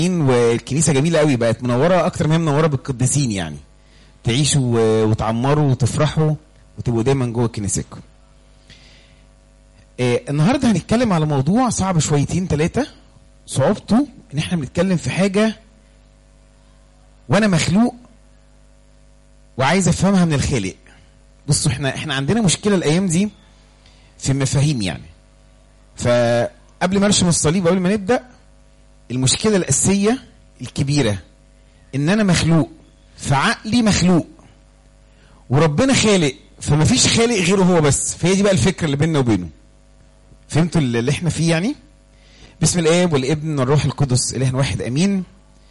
والكنيسه جميله قوي بقت منوره اكتر ما هي منوره بالقديسين يعني تعيشوا و- وتعمروا وتفرحوا وتبقوا دايما جوه كنيستكم آه، النهارده هنتكلم على موضوع صعب شويتين ثلاثه صعوبته ان احنا بنتكلم في حاجه وانا مخلوق وعايز افهمها من الخالق بصوا احنا احنا عندنا مشكله الايام دي في المفاهيم يعني فقبل ما ارسم الصليب قبل ما نبدا المشكله الاساسيه الكبيره ان انا مخلوق فعقلي مخلوق وربنا خالق فما فيش خالق غيره هو بس فهي دي بقى الفكره اللي بيننا وبينه فهمتوا اللي احنا فيه يعني بسم الاب والابن والروح القدس اله واحد امين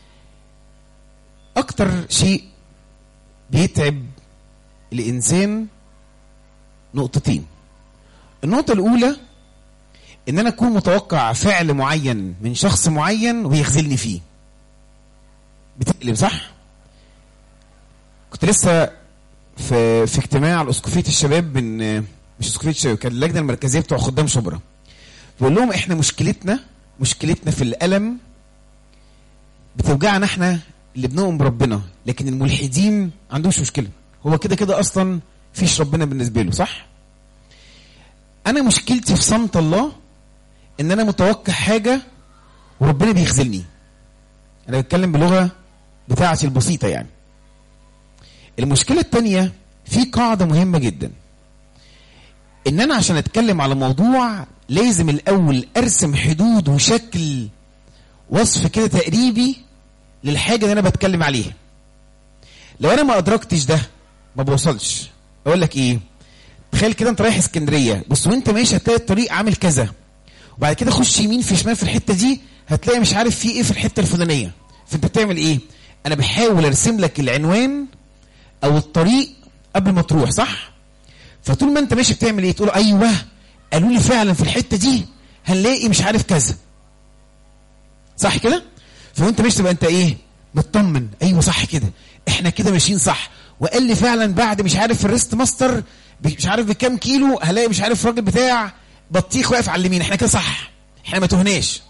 اكتر شيء بيتعب الانسان نقطتين النقطه الاولى ان انا اكون متوقع فعل معين من شخص معين ويخذلني فيه بتقلب صح كنت لسه في في اجتماع الاسقفيه الشباب من مش اسقفيه الشباب كان اللجنه المركزيه بتوع خدام شبرا بقول لهم احنا مشكلتنا مشكلتنا في الالم بتوجعنا احنا اللي بنؤمن بربنا لكن الملحدين ما عندهمش مشكله هو كده كده اصلا فيش ربنا بالنسبه له صح انا مشكلتي في صمت الله ان انا متوقع حاجه وربنا بيخذلني انا بتكلم بلغه بتاعتي البسيطه يعني المشكله الثانيه في قاعده مهمه جدا ان انا عشان اتكلم على موضوع لازم الاول ارسم حدود وشكل وصف كده تقريبي للحاجه اللي انا بتكلم عليها لو انا ما ادركتش ده ما بوصلش اقول لك ايه تخيل كده انت رايح اسكندريه بص وانت ماشي هتلاقي الطريق عامل كذا وبعد كده خش يمين في شمال في الحته دي هتلاقي مش عارف في ايه في الحته الفلانيه فانت بتعمل ايه انا بحاول ارسم لك العنوان او الطريق قبل ما تروح صح فطول ما انت ماشي بتعمل ايه تقول ايوه قالوا لي فعلا في الحته دي هنلاقي مش عارف كذا صح كده فوانت ماشي تبقى انت ايه مطمن ايوه صح كده احنا كده ماشيين صح وقال لي فعلا بعد مش عارف الريست ماستر مش عارف بكام كيلو هلاقي مش عارف الراجل بتاع بطيخ واقف على اليمين احنا كده صح احنا ما تهناش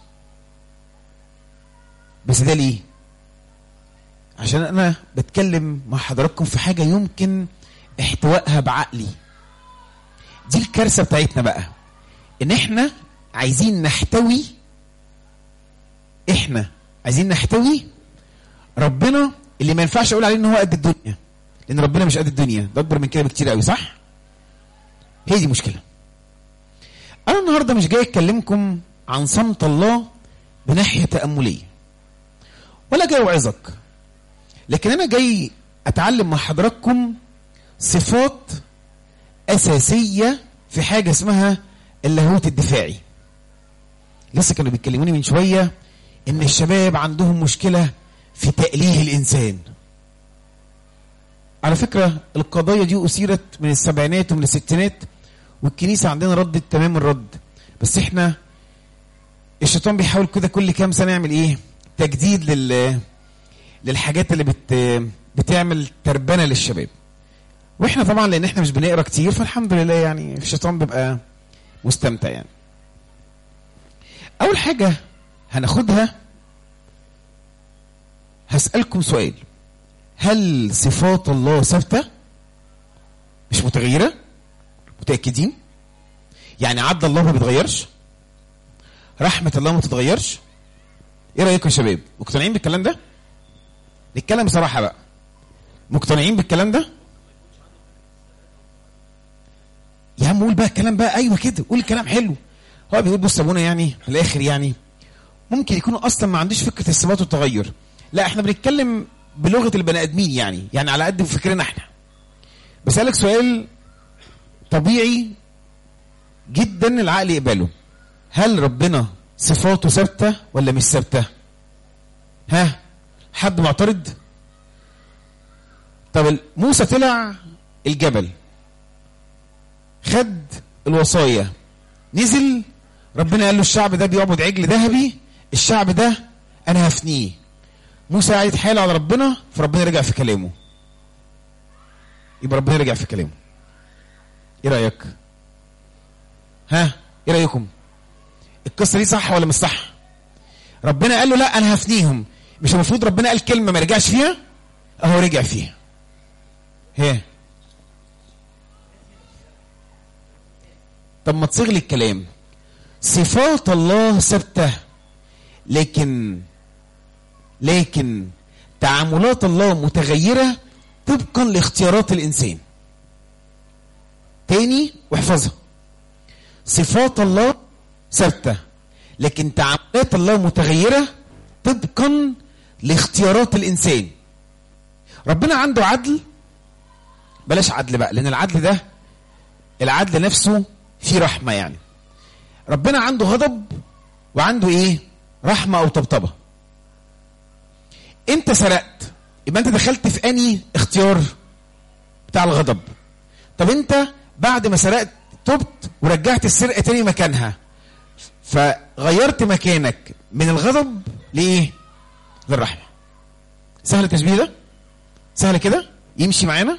بس ده ليه عشان انا بتكلم مع حضراتكم في حاجه يمكن احتوائها بعقلي دي الكارثه بتاعتنا بقى ان احنا عايزين نحتوي احنا عايزين نحتوي ربنا اللي ما ينفعش اقول عليه ان هو قد الدنيا لان ربنا مش قد الدنيا ده اكبر من كده بكتير قوي صح هي دي مشكله انا النهارده مش جاي اكلمكم عن صمت الله بناحيه تامليه ولا جاي اوعظك لكن انا جاي اتعلم مع حضراتكم صفات اساسيه في حاجه اسمها اللاهوت الدفاعي لسه كانوا بيكلموني من شويه ان الشباب عندهم مشكله في تأليه الانسان على فكره القضايا دي اثيرت من السبعينات ومن الستينات والكنيسه عندنا ردت تمام الرد بس احنا الشيطان بيحاول كده كل كام سنه يعمل ايه تجديد لل للحاجات اللي بت بتعمل تربنه للشباب واحنا طبعا لان احنا مش بنقرا كتير فالحمد لله يعني الشيطان بيبقى مستمتع يعني اول حاجه هناخدها هسالكم سؤال هل صفات الله ثابته مش متغيره متاكدين يعني عدل الله ما بيتغيرش رحمه الله ما تتغيرش ايه رايكم يا شباب مقتنعين بالكلام ده نتكلم بصراحه بقى مقتنعين بالكلام ده يا عم قول بقى الكلام بقى ايوه كده قول الكلام حلو هو بيقول بص يا ابونا يعني في الاخر يعني ممكن يكون اصلا ما عندوش فكره الثبات والتغير لا احنا بنتكلم بلغه البني ادمين يعني يعني على قد فكرنا احنا بسالك سؤال طبيعي جدا العقل يقبله هل ربنا صفاته ثابته ولا مش ثابته ها حد معترض طب موسى طلع الجبل خد الوصايا نزل ربنا قال له الشعب ده بيعبد عجل ذهبي الشعب ده انا هفنيه موسى قاعد يتحايل على ربنا فربنا رجع في كلامه يبقى ربنا رجع في كلامه ايه رايك ها ايه رايكم القصه دي صح ولا مش صح ربنا قال له لا انا هفنيهم مش المفروض ربنا قال كلمه ما رجعش فيها اهو رجع فيها هي طب ما تصيغ لي الكلام صفات الله ثابته لكن لكن تعاملات الله متغيره طبقا لاختيارات الانسان تاني واحفظها صفات الله ثابته لكن تعاملات الله متغيره طبقا لاختيارات الانسان ربنا عنده عدل بلاش عدل بقى لان العدل ده العدل نفسه فيه رحمه يعني ربنا عنده غضب وعنده ايه رحمه او طبطبه انت سرقت يبقى انت دخلت في اني اختيار بتاع الغضب طب انت بعد ما سرقت تبت ورجعت السرقه تاني مكانها فغيرت مكانك من الغضب لايه للرحمه سهل التشبيه ده سهل كده يمشي معانا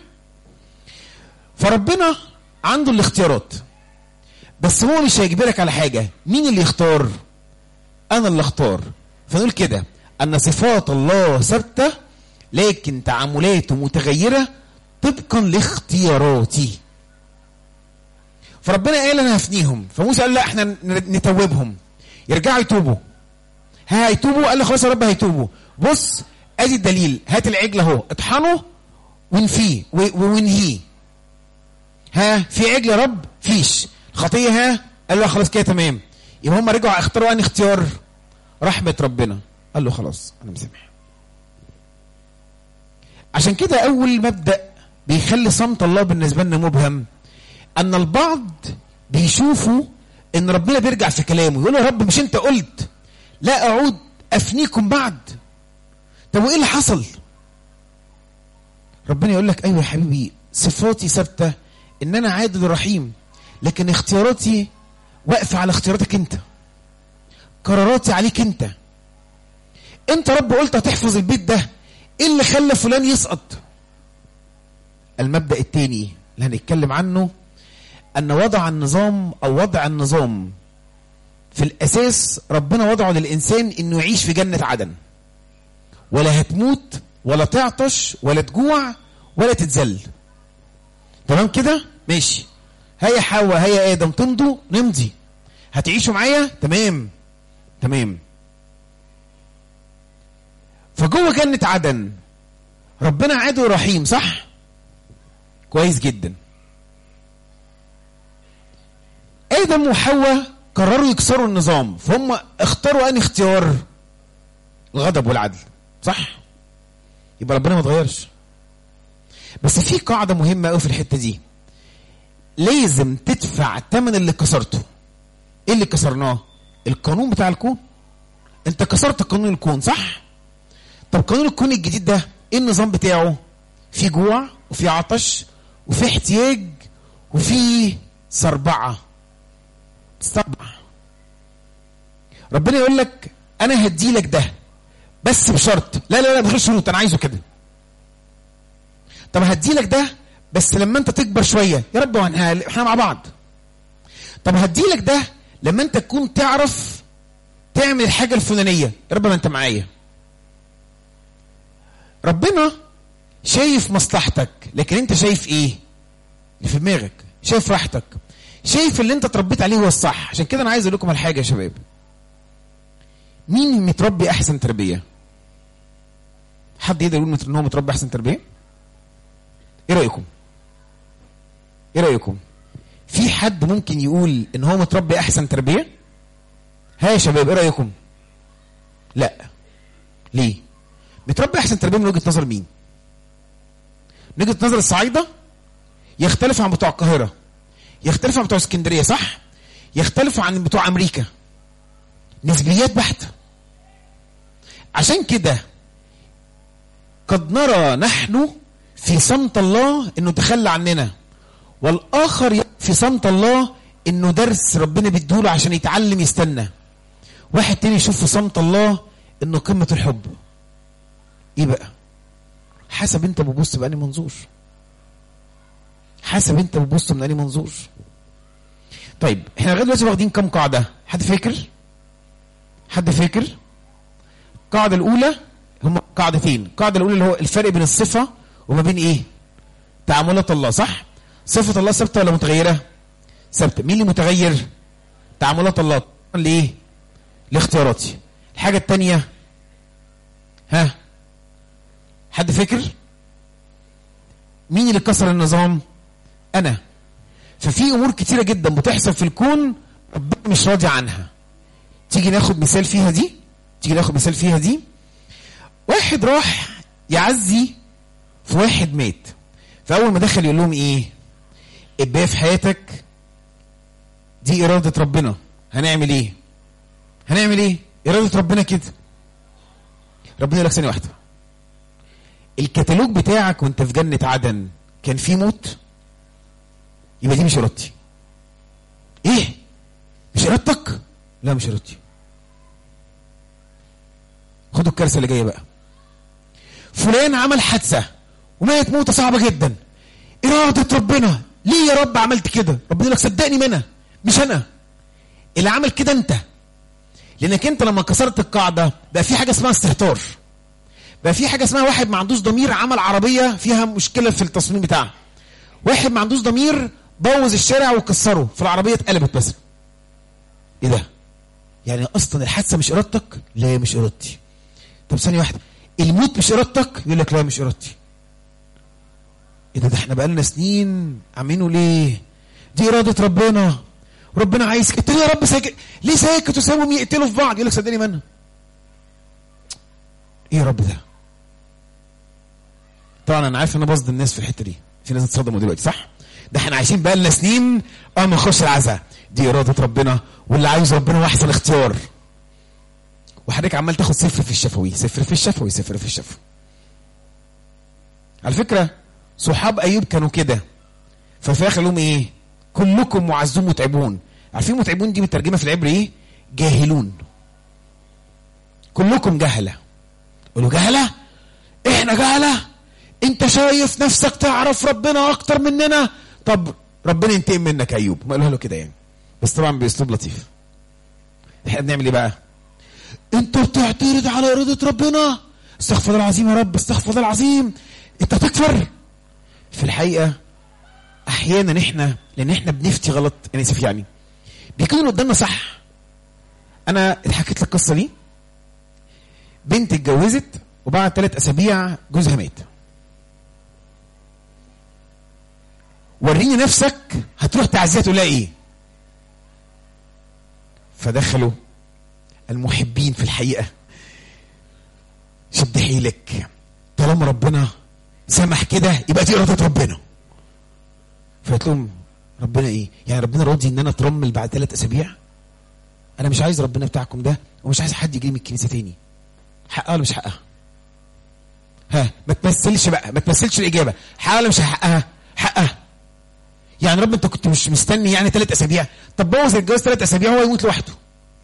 فربنا عنده الاختيارات بس هو مش هيجبرك على حاجه مين اللي يختار انا اللي اختار فنقول كده ان صفات الله ثابته لكن تعاملاته متغيره طبقا لاختياراتي فربنا قال انا هفنيهم فموسى قال لا احنا نتوبهم يرجعوا يتوبوا ها هيتوبوا قال له خلاص يا رب هيتوبوا بص ادي الدليل هات العجل اهو اطحنه وانفيه وانهيه ها في عجل يا رب فيش الخطيه ها قال له خلاص كده تمام يبقى هم رجعوا اختاروا انهي اختيار رحمه ربنا قال له خلاص انا مسامح عشان كده اول مبدا بيخلي صمت الله بالنسبه لنا مبهم ان البعض بيشوفوا ان ربنا بيرجع في كلامه يقول يا رب مش انت قلت لا اعود افنيكم بعد طب وايه اللي حصل ربنا يقول لك ايوه يا حبيبي صفاتي ثابته ان انا عادل رحيم لكن اختياراتي واقفه على اختياراتك انت قراراتي عليك انت انت رب قلت هتحفظ البيت ده ايه اللي خلى فلان يسقط المبدا الثاني اللي هنتكلم عنه ان وضع النظام او وضع النظام في الاساس ربنا وضعه للانسان انه يعيش في جنه عدن ولا هتموت ولا تعطش ولا تجوع ولا تتذل تمام كده ماشي هيا حواء هيا ادم تمضوا نمضي هتعيشوا معايا تمام تمام فجوه جنة عدن ربنا عدو رحيم صح كويس جدا ادم وحواء قرروا يكسروا النظام فهم اختاروا ان اختيار الغضب والعدل صح يبقى ربنا ما اتغيرش بس في قاعده مهمه قوي في الحته دي لازم تدفع ثمن اللي كسرته ايه اللي كسرناه القانون بتاع الكون انت كسرت قانون الكون صح طب قانون الكون الجديد ده ايه النظام بتاعه في جوع وفي عطش وفي احتياج وفي صربعه تستربع ربنا يقول لك انا هدي لك ده بس بشرط لا لا لا بغير شروط انا عايزه كده طب هدي لك ده بس لما انت تكبر شويه يا رب احنا مع بعض طب هدي لك ده لما انت تكون تعرف تعمل الحاجه الفلانيه يا رب ما انت معايا ربنا شايف مصلحتك لكن انت شايف ايه اللي في دماغك شايف راحتك شايف اللي انت اتربيت عليه هو الصح عشان كده انا عايز اقول لكم على حاجه يا شباب مين متربي احسن تربيه حد يقدر يقول ان هو متربي احسن تربيه ايه رايكم ايه رايكم في حد ممكن يقول ان هو متربي احسن تربيه ها يا شباب ايه رايكم لا ليه متربي احسن تربيه من وجهه نظر مين من وجهه نظر الصعايده يختلف عن بتوع القاهره يختلف عن بتوع اسكندريه صح يختلف عن بتوع امريكا نسبيات بحته عشان كده قد نرى نحن في صمت الله انه تخلى عننا والاخر في صمت الله انه درس ربنا بيديهوله عشان يتعلم يستنى واحد تاني يشوف في صمت الله انه قمه الحب ايه بقى حسب انت بتبص بأني منظور حسب انت بتبص من أني منظور طيب احنا لغايه دلوقتي واخدين كام قاعده حد فاكر حد فاكر القاعده الاولى هم قاعدتين القاعده الاولى اللي هو الفرق بين الصفه وما بين ايه تعاملات الله صح صفه الله ثابته ولا متغيره ثابته مين اللي متغير تعاملات الله ليه لاختياراتي الحاجه الثانيه ها حد فكر مين اللي كسر النظام انا ففي امور كتيره جدا بتحصل في الكون ربنا مش راضي عنها تيجي ناخد مثال فيها دي تيجي ناخد مثال فيها دي واحد راح يعزي في واحد مات فاول ما دخل يقول لهم ايه الباقي في حياتك دي اراده ربنا هنعمل ايه هنعمل ايه اراده ربنا كده ربنا يقول لك ثانيه واحده الكتالوج بتاعك وانت في جنه عدن كان فيه موت يبقى دي مش ارادتي ايه مش ارادتك لا مش ارادتي خدوا الكارثه اللي جايه بقى فلان عمل حادثه ومات موته صعبه جدا اراده ربنا ليه يا رب عملت كده ربنا يقول لك صدقني ما انا مش انا اللي عمل كده انت لانك انت لما كسرت القاعده بقى في حاجه اسمها استهتار بقى في حاجه اسمها واحد ما عندوش ضمير عمل عربيه فيها مشكله في التصميم بتاعها واحد ما عندوش ضمير بوظ الشارع وكسره في العربيه اتقلبت بس ايه ده يعني اصلا الحادثه مش ارادتك لا مش ارادتي طب ثانيه واحده الموت مش ارادتك يقول لك لا مش ارادتي ايه ده ده احنا بقالنا سنين عاملينه ليه دي اراده ربنا ربنا عايز كده ليه يا رب ساكت ليه ساكت وسابهم يقتلوا في بعض يقول لك صدقني منها ايه يا رب ده طبعا انا عارف ان انا بصد الناس في الحته دي في ناس اتصدموا دلوقتي صح ده احنا عايشين بقالنا سنين اه ما نخش العزاء دي اراده ربنا واللي عايز ربنا هو احسن اختيار وحضرتك عمال تاخد صفر في الشفوي صفر في الشفوي صفر في الشفوي على فكره صحاب ايوب كانوا كده ففي الاخر لهم ايه كلكم معزون متعبون عارفين متعبون دي مترجمه في العبري ايه جاهلون كلكم جهله قولوا جهله احنا جهله انت شايف نفسك تعرف ربنا اكتر مننا طب ربنا ينتقم منك ايوب ما قالوها له كده يعني بس طبعا باسلوب لطيف احنا بنعمل ايه بقى انت بتعترض على اراده ربنا استغفر الله العظيم يا رب استغفر الله العظيم انت تكفر في الحقيقه احيانا احنا لان احنا بنفتي غلط انا اسف يعني بيكون قدامنا صح انا اتحكيت لك القصه دي بنت اتجوزت وبعد ثلاث اسابيع جوزها مات وريني نفسك هتروح تعزيها تقول لها ايه فدخلوا المحبين في الحقيقه شد حيلك طالما ربنا سمح كده يبقى دي اراده ربنا فقلت لهم ربنا ايه يعني ربنا راضي ان انا اترمل بعد ثلاث اسابيع انا مش عايز ربنا بتاعكم ده ومش عايز حد يجي من الكنيسه تاني حقها ولا مش حقها ها ما تمثلش بقى ما تمثلش الاجابه حقها ولا مش حقها حقها يعني رب انت كنت مش مستني يعني ثلاث اسابيع طب بوظ الجواز ثلاث اسابيع هو يموت لوحده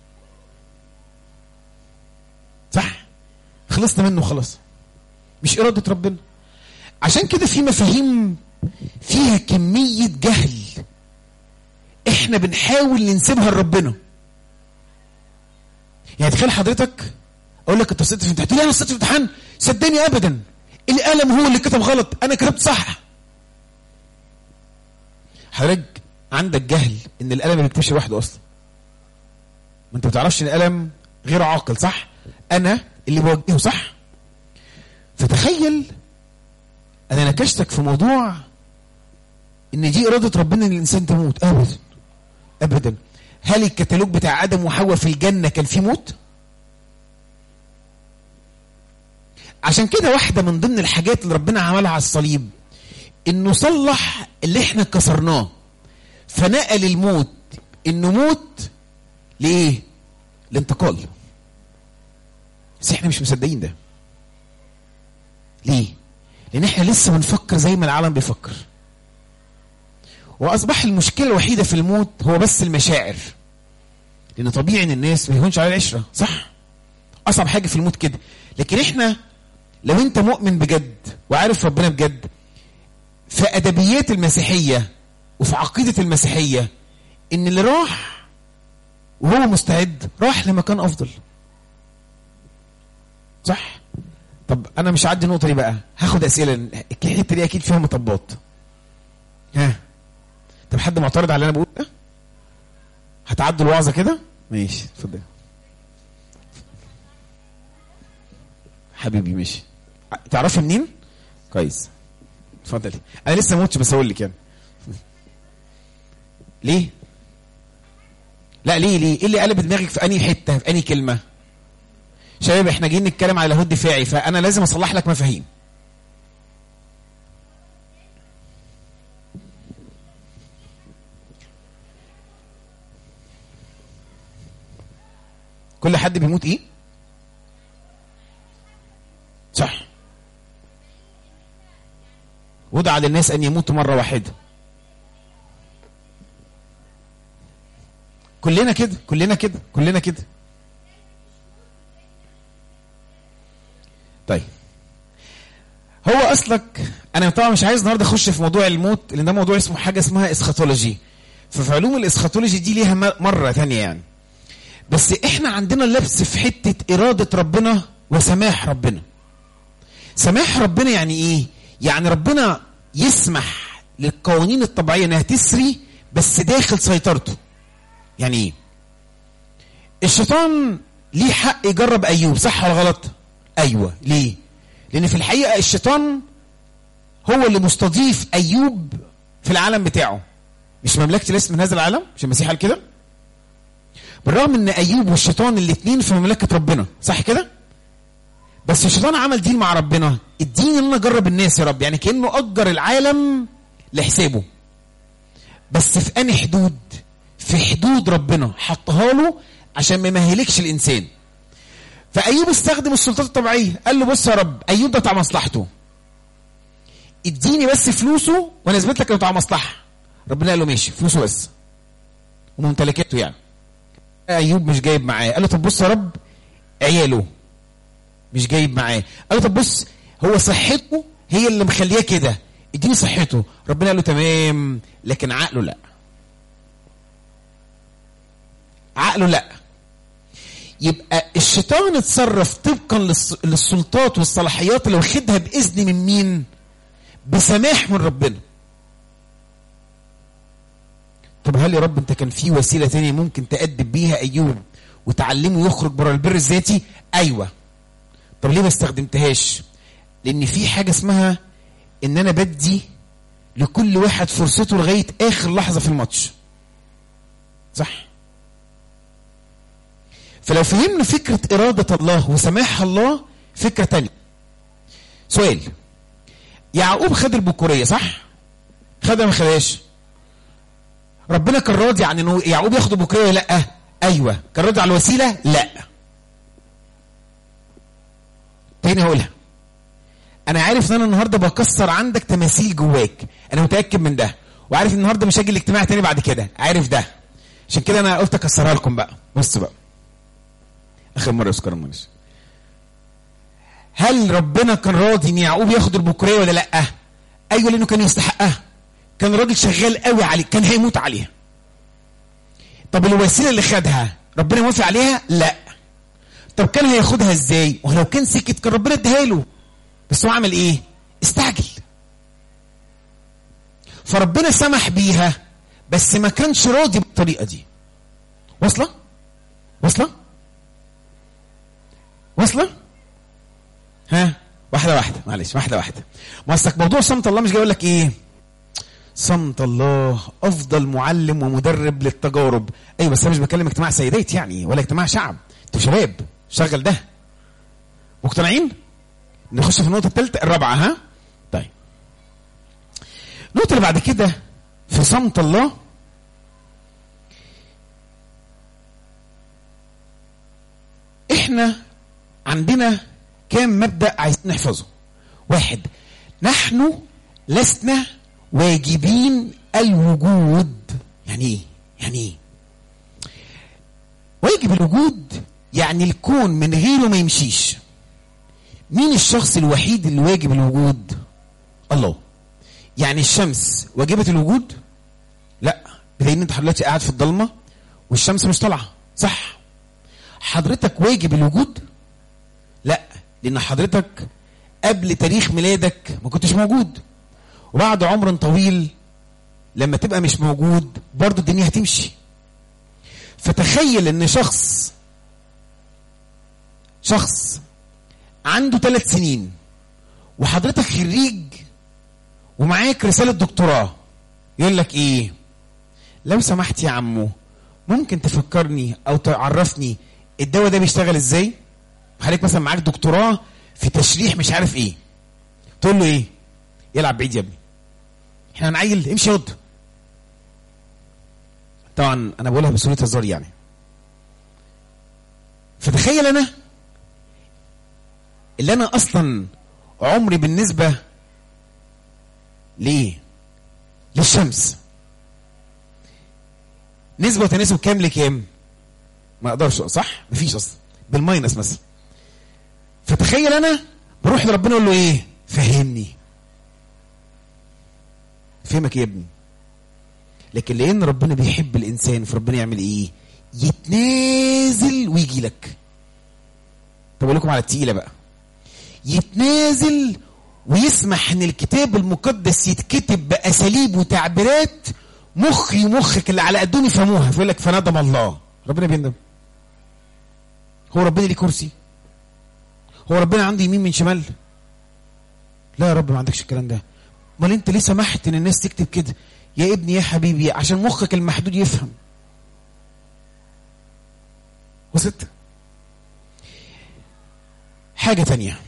صح خلصنا منه خلاص مش اراده ربنا عشان كده في مفاهيم فيها كميه جهل احنا بنحاول ننسبها لربنا يعني تخيل حضرتك اقول لك انت سقطت في امتحان تقول لي انا سقطت في امتحان صدقني ابدا القلم هو اللي كتب غلط انا كتبت صح حضرتك عندك جهل ان القلم ما بيكتبش لوحده اصلا ما انت ما بتعرفش ان القلم غير عاقل صح انا اللي بوجهه صح فتخيل انا نكشتك في موضوع ان دي اراده ربنا ان الانسان تموت ابدا ابدا هل الكتالوج بتاع ادم وحواء في الجنه كان فيه موت عشان كده واحده من ضمن الحاجات اللي ربنا عملها على الصليب انه صلح اللي احنا كسرناه فنقل الموت انه موت لايه الانتقال بس احنا مش مصدقين ده ليه لان احنا لسه بنفكر زي ما العالم بيفكر واصبح المشكله الوحيده في الموت هو بس المشاعر لان طبيعي ان الناس ما يهونش على العشره صح اصعب حاجه في الموت كده لكن احنا لو انت مؤمن بجد وعارف ربنا بجد في ادبيات المسيحيه وفي عقيده المسيحيه ان اللي راح وهو مستعد راح لمكان افضل صح طب انا مش هعدي النقطه دي بقى هاخد اسئله الحته دي اكيد فيها مطبات ها طب حد معترض على اللي انا بقوله ده هتعدوا الوعظه كده ماشي اتفضل حبيبي ماشي تعرفي منين كويس اتفضلي انا لسه ما موتش بس اقول لك يعني ليه لا ليه ليه ايه اللي قلب دماغك في انهي حته في انهي كلمه شباب احنا جايين نتكلم على الهود دفاعي فانا لازم اصلح لك مفاهيم كل حد بيموت ايه صح ودع للناس ان يموتوا مره واحده كلنا كده كلنا كده كلنا كده طيب هو اصلك انا طبعا مش عايز النهارده اخش في موضوع الموت لان ده موضوع اسمه حاجه اسمها اسخاتولوجي ففي علوم الاسخاتولوجي دي ليها مره ثانيه يعني بس احنا عندنا لبس في حته اراده ربنا وسماح ربنا سماح ربنا يعني ايه يعني ربنا يسمح للقوانين الطبيعيه انها تسري بس داخل سيطرته يعني ايه الشيطان ليه حق يجرب ايوب صح ولا غلط ايوه ليه لان في الحقيقه الشيطان هو اللي مستضيف ايوب في العالم بتاعه مش مملكه الاسم من هذا العالم مش المسيح قال كده بالرغم ان ايوب والشيطان الاثنين في مملكه ربنا صح كده بس الشيطان عمل ديل مع ربنا اديني ان انا اجرب الناس يا رب يعني كانه اجر العالم لحسابه بس في انهي حدود في حدود ربنا حطها له عشان ما يمهلكش الانسان فايوب استخدم السلطات الطبيعيه قال له بص يا رب ايوب ده بتاع مصلحته اديني بس فلوسه وانا اثبت لك انه بتاع مصلحه ربنا قال له ماشي فلوسه بس وممتلكاته يعني ايوب مش جايب معاه قال له طب بص يا رب عياله مش جايب معاه قال له طب بص هو صحته هي اللي مخليه كده اديني صحته ربنا قال له تمام لكن عقله لا عقله لا يبقى الشيطان اتصرف طبقا للسلطات والصلاحيات اللي واخدها باذن من مين بسماح من ربنا طب هل يا رب انت كان في وسيله تانية ممكن تأدب بيها ايوب وتعلمه يخرج بره البر الذاتي ايوه طب ليه ما استخدمتهاش لان في حاجه اسمها ان انا بدي لكل واحد فرصته لغايه اخر لحظه في الماتش صح فلو فهمنا فكره اراده الله وسماح الله فكره تانية سؤال يعقوب خد البكوريه صح خدها ما خدهاش ربنا كان راضي عن انه يعقوب ياخد البكوريه لا ايوه كان راضي على الوسيله لا تاني هقولها انا عارف ان انا النهارده بكسر عندك تماثيل جواك انا متاكد من ده وعارف ان النهارده مش هاجي الاجتماع تاني بعد كده عارف ده عشان كده انا قلت اكسرها لكم بقى بص بقى اخر مره يذكر معلش هل ربنا كان راضي ان يعقوب ياخد البكوريه ولا لا ايوه لانه كان يستحقها كان راجل شغال قوي عليه كان هيموت عليها طب الوسيله اللي خدها ربنا موافق عليها لا طب كان هياخدها ازاي ولو كان سكت كان ربنا اداها له بس هو عمل ايه استعجل فربنا سمح بيها بس ما كانش راضي بالطريقه دي واصله واصله واصله ها واحده واحده معلش واحده واحده ما اصلك موضوع صمت الله مش جاي اقول لك ايه صمت الله افضل معلم ومدرب للتجارب ايوه بس انا مش بكلم اجتماع سيدات يعني ولا اجتماع شعب انتوا شباب شغل ده مقتنعين نخش في النقطه الثالثه الرابعه ها طيب النقطه اللي بعد كده في صمت الله احنا عندنا كام مبدا عايزين نحفظه واحد نحن لسنا واجبين الوجود يعني ايه يعني ايه واجب الوجود يعني الكون من غيره ما يمشيش مين الشخص الوحيد اللي واجب الوجود الله يعني الشمس واجبة الوجود لا بدليل انت دلوقتي قاعد في الضلمه والشمس مش طالعه صح حضرتك واجب الوجود لا لان حضرتك قبل تاريخ ميلادك ما كنتش موجود وبعد عمر طويل لما تبقى مش موجود برضه الدنيا هتمشي فتخيل ان شخص شخص عنده ثلاث سنين وحضرتك خريج ومعاك رسالة دكتوراه يقول لك ايه لو سمحت يا عمو ممكن تفكرني او تعرفني الدواء ده بيشتغل ازاي خليك مثلا معاك دكتوراه في تشريح مش عارف ايه تقول له ايه يلعب بعيد يا ابني احنا هنعيل امشي يض طبعا انا بقولها بصوره هزار يعني فتخيل انا اللي انا اصلا عمري بالنسبه ليه للشمس نسبة وتناسب كام لكام؟ ما اقدرش صح؟ مفيش اصلا بالماينس مثلا فتخيل انا بروح لربنا اقول له ايه؟ فهمني فهمك يا ابني لكن لان ربنا بيحب الانسان فربنا يعمل ايه؟ يتنازل ويجي لك طب اقول لكم على التقيله بقى يتنازل ويسمح ان الكتاب المقدس يتكتب باساليب وتعبيرات مخي ومخك اللي على قدهم يفهموها فيقول لك فندم الله ربنا بيندم هو ربنا ليه كرسي هو ربنا عنده يمين من شمال لا يا رب ما عندكش الكلام ده امال انت ليه سمحت ان الناس تكتب كده يا ابني يا حبيبي عشان مخك المحدود يفهم وصلت حاجة تانية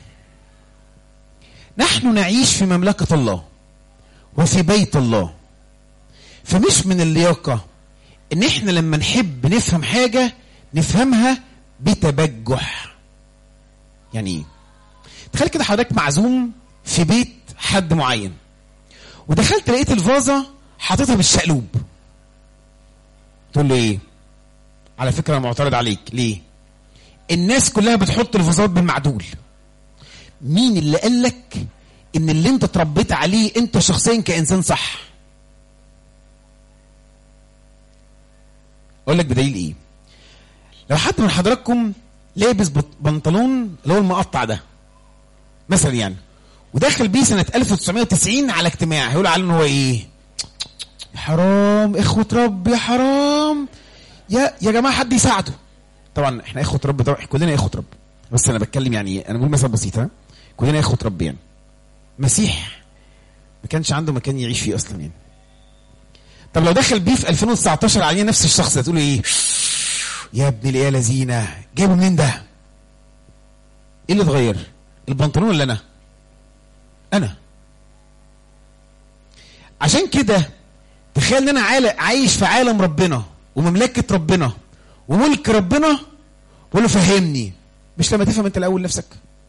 نحن نعيش في مملكة الله وفي بيت الله فمش من اللياقة ان احنا لما نحب نفهم حاجة نفهمها بتبجح يعني ايه تخيل كده حضرتك معزوم في بيت حد معين ودخلت لقيت الفازة حاططها بالشقلوب تقول له ايه على فكرة انا معترض عليك ليه الناس كلها بتحط الفازات بالمعدول مين اللي قال لك ان اللي انت اتربيت عليه انت شخصيا كانسان صح اقول لك بدليل ايه لو حد من حضراتكم لابس بنطلون اللي هو المقطع ده مثلا يعني وداخل بيه سنة 1990 على اجتماع هيقول عليه ان هو ايه حرام اخوة رب يا حرام يا يا جماعة حد يساعده طبعا احنا اخوة رب طبعا كلنا اخوة رب بس انا بتكلم يعني انا بقول مثلا بسيط ها كلنا اخوة رب يعني مسيح ما كانش عنده مكان يعيش فيه اصلا يعني طب لو دخل بيه في 2019 عليه نفس الشخص هتقول ايه يا ابن الايه لذينه جايبه منين ده ايه اللي اتغير البنطلون ولا انا انا عشان كده تخيل ان انا عايش في عالم ربنا ومملكه ربنا وملك ربنا وله فهمني مش لما تفهم انت الاول نفسك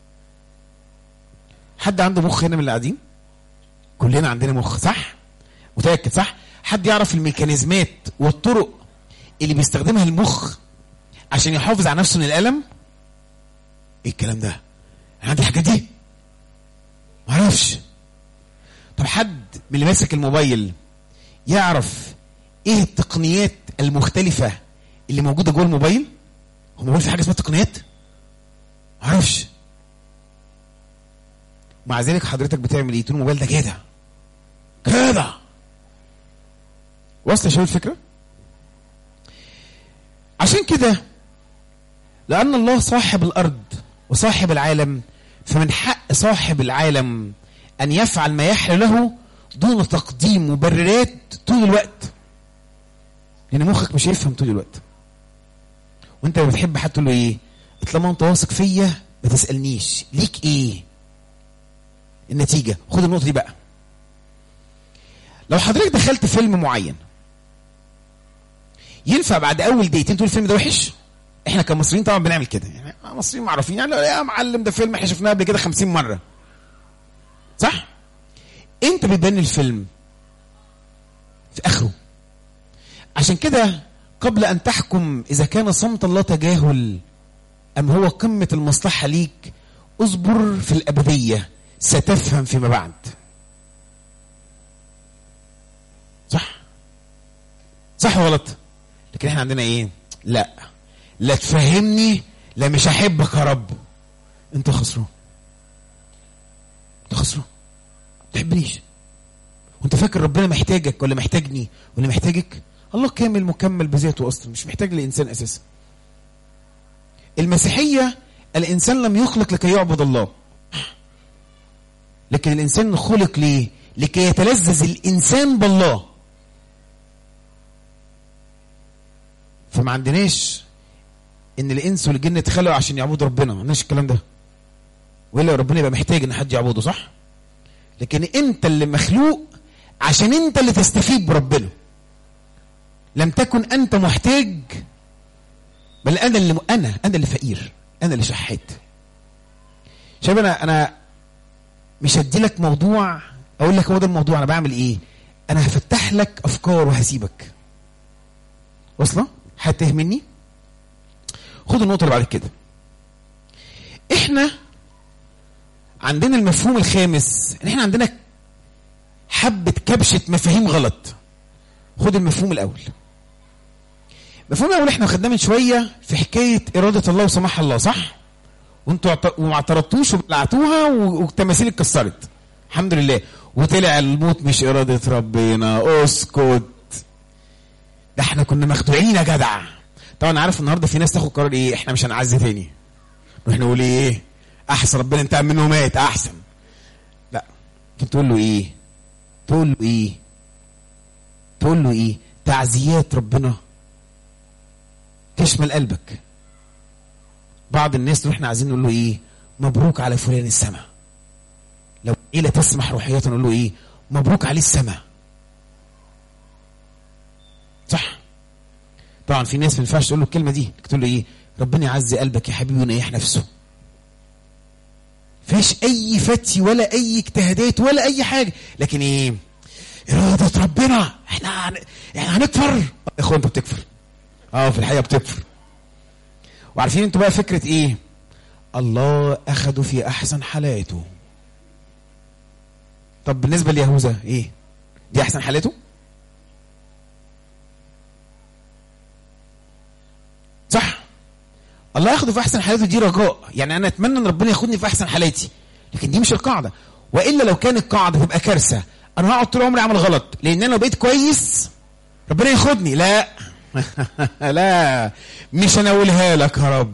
حد عنده مخ هنا من اللي قاعدين كلنا عندنا مخ صح متاكد صح حد يعرف الميكانيزمات والطرق اللي بيستخدمها المخ عشان يحافظ على نفسه من الالم ايه الكلام ده انا عندي الحاجات دي معرفش طب حد من اللي ماسك الموبايل يعرف ايه التقنيات المختلفه اللي موجوده جوه الموبايل هو الموبايل في حاجه اسمها تقنيات معرفش مع ذلك حضرتك بتعمل ايه تقول الموبايل ده كده كده واصله شباب الفكره عشان كده لان الله صاحب الارض وصاحب العالم فمن حق صاحب العالم ان يفعل ما يحل له دون تقديم مبررات طول الوقت لان مخك مش هيفهم طول الوقت وانت لما بتحب حد تقول له ايه طالما انت واثق فيا ما تسالنيش ليك ايه النتيجه خد النقطه دي بقى لو حضرتك دخلت فيلم معين ينفع بعد اول دقيقتين تقول الفيلم ده وحش احنا كمصريين طبعا بنعمل كده يعني مصريين معروفين يعني يا معلم ده فيلم احنا شفناه قبل كده 50 مره صح انت بتبان الفيلم في اخره عشان كده قبل ان تحكم اذا كان صمت الله تجاهل ام هو قمه المصلحه ليك اصبر في الابديه ستفهم فيما بعد صح صح وغلط لكن احنا عندنا ايه لا لا تفهمني لا مش هحبك يا رب انت خسران انت خسران ما تحبنيش وانت فاكر ربنا محتاجك ولا محتاجني ولا محتاجك الله كامل مكمل بذاته اصلا مش محتاج لانسان اساسا المسيحيه الانسان لم يخلق لكي يعبد الله لكن الانسان خلق ليه لكي يتلذذ الانسان بالله فما عندناش ان الانس والجن اتخلقوا عشان يعبدوا ربنا ما عندناش الكلام ده والا ربنا يبقى محتاج ان حد يعبده صح لكن انت اللي مخلوق عشان انت اللي تستفيد بربنا لم تكن انت محتاج بل انا اللي انا انا اللي فقير انا اللي شحات شايف انا انا مش هدي لك موضوع اقول لك هو ده الموضوع انا بعمل ايه انا هفتح لك افكار وهسيبك واصله هتهمني خد النقطه اللي بعد كده احنا عندنا المفهوم الخامس ان احنا عندنا حبه كبشه مفاهيم غلط خد المفهوم الاول المفهوم الاول احنا خدناه من شويه في حكايه اراده الله وسماح الله صح وانتوا اعت- وما اعترضتوش وبلعتوها و- والتماثيل اتكسرت الحمد لله وطلع الموت مش اراده ربنا اسكت ده احنا كنا مخدوعين يا جدع طبعا عارف النهارده في ناس تاخد قرار ايه احنا مش هنعزي تاني نروح نقول ايه احسن ربنا انتقم منه مات احسن لا ممكن تقول له ايه تقول له ايه تقول له ايه تعزيات ربنا تشمل قلبك بعض الناس نروح عايزين نقول له ايه مبروك على فلان السماء لو عيلة تسمح روحيات نقول له ايه مبروك عليه السماء صح طبعا في ناس ما ينفعش تقول له الكلمه دي تقول له ايه ربنا يعزي قلبك يا حبيبي وينيح نفسه فيش اي فتي ولا اي اجتهادات ولا اي حاجه لكن ايه اراده ربنا احنا هن... احنا هنكفر يا اخوان انت بتكفر اه في الحقيقه بتكفر وعارفين انتوا بقى فكره ايه الله اخده في احسن حالاته طب بالنسبه ليهوذا ايه دي احسن حالاته صح الله ياخده في احسن حالاته دي رجاء يعني انا اتمنى ان ربنا ياخدني في احسن حالاتي لكن دي مش القاعده والا لو كانت قاعده تبقى كارثه انا هقعد طول عمري اعمل غلط لان انا لو بقيت كويس ربنا ياخدني لا لا مش انا اقولها لك يا رب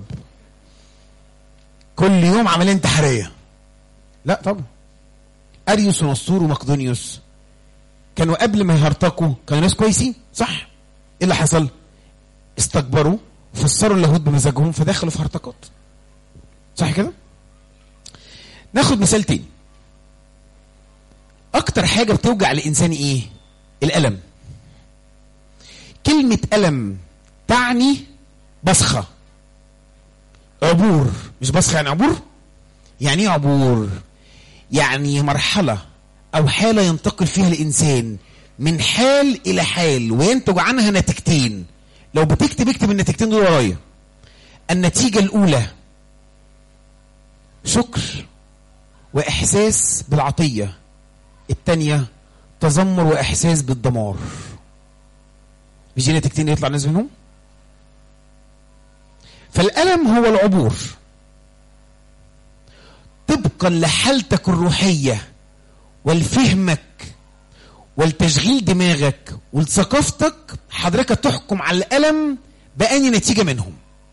كل يوم عمليه انتحاريه لا طبعا اريوس ونسطور ومقدونيوس كانوا قبل ما يهرطقوا كانوا ناس كويسين صح ايه اللي حصل استكبروا فسروا اللاهوت بمزاجهم فدخلوا في هرطقات صح كده ناخد مثال تاني اكتر حاجه بتوجع الانسان ايه الالم كلمه الم تعني بصخه عبور مش بصخه يعني عبور يعني ايه عبور يعني مرحله او حاله ينتقل فيها الانسان من حال الى حال وينتج عنها نتيجتين لو بتكتب اكتب النتيجتين دول ورايا النتيجه الاولى شكر واحساس بالعطيه الثانيه تذمر واحساس بالدمار مش دي نتيجتين يطلع الناس منهم فالالم هو العبور طبقا لحالتك الروحيه ولفهمك ولتشغيل دماغك ولثقافتك حضرتك تحكم على الألم بأني نتيجة منهم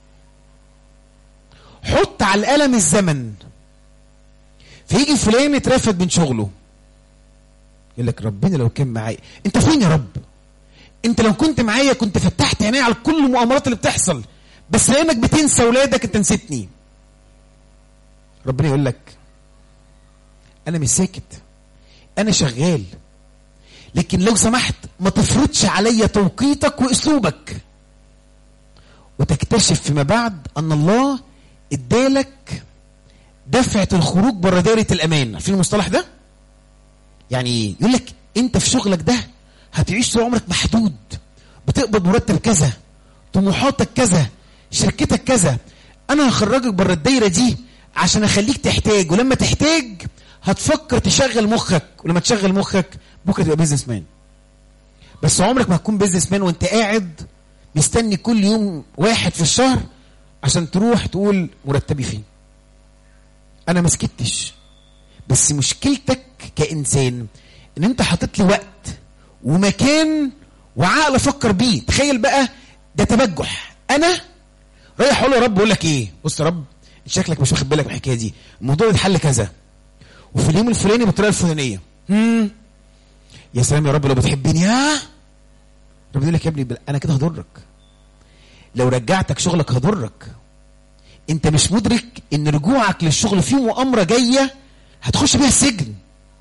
حط على الألم الزمن فيجي فلان اترفد من شغله يقول لك ربنا لو كان معايا انت فين يا رب انت لو كنت معايا كنت فتحت عيني على كل المؤامرات اللي بتحصل بس لانك بتنسى ولادك انت نسيتني ربنا يقول لك انا مش ساكت انا شغال لكن لو سمحت ما تفرضش عليا توقيتك واسلوبك وتكتشف فيما بعد ان الله ادالك دفعه الخروج بره دايره الامان عارفين المصطلح ده يعني ايه يقول لك انت في شغلك ده هتعيش طول عمرك محدود بتقبض مرتب كذا طموحاتك كذا شركتك كذا انا هخرجك بره الدايره دي عشان اخليك تحتاج ولما تحتاج هتفكر تشغل مخك ولما تشغل مخك بكره تبقى بيزنس مان بس عمرك ما هتكون بيزنس مان وانت قاعد مستني كل يوم واحد في الشهر عشان تروح تقول مرتبي فين انا ما سكتش بس مشكلتك كانسان ان انت حاطط لي وقت ومكان وعقل افكر بيه تخيل بقى ده تبجح انا رايح اقول له يا رب بقول لك ايه بص يا رب شكلك مش واخد بالك من الحكايه دي الموضوع يتحل كذا وفي اليوم الفلاني بالطريقه الفلانيه امم يا سلام يا رب لو بتحبني ها ربنا يقول لك يا ابني بل- انا كده هضرك لو رجعتك شغلك هضرك انت مش مدرك ان رجوعك للشغل فيه مؤامره جايه هتخش بيها السجن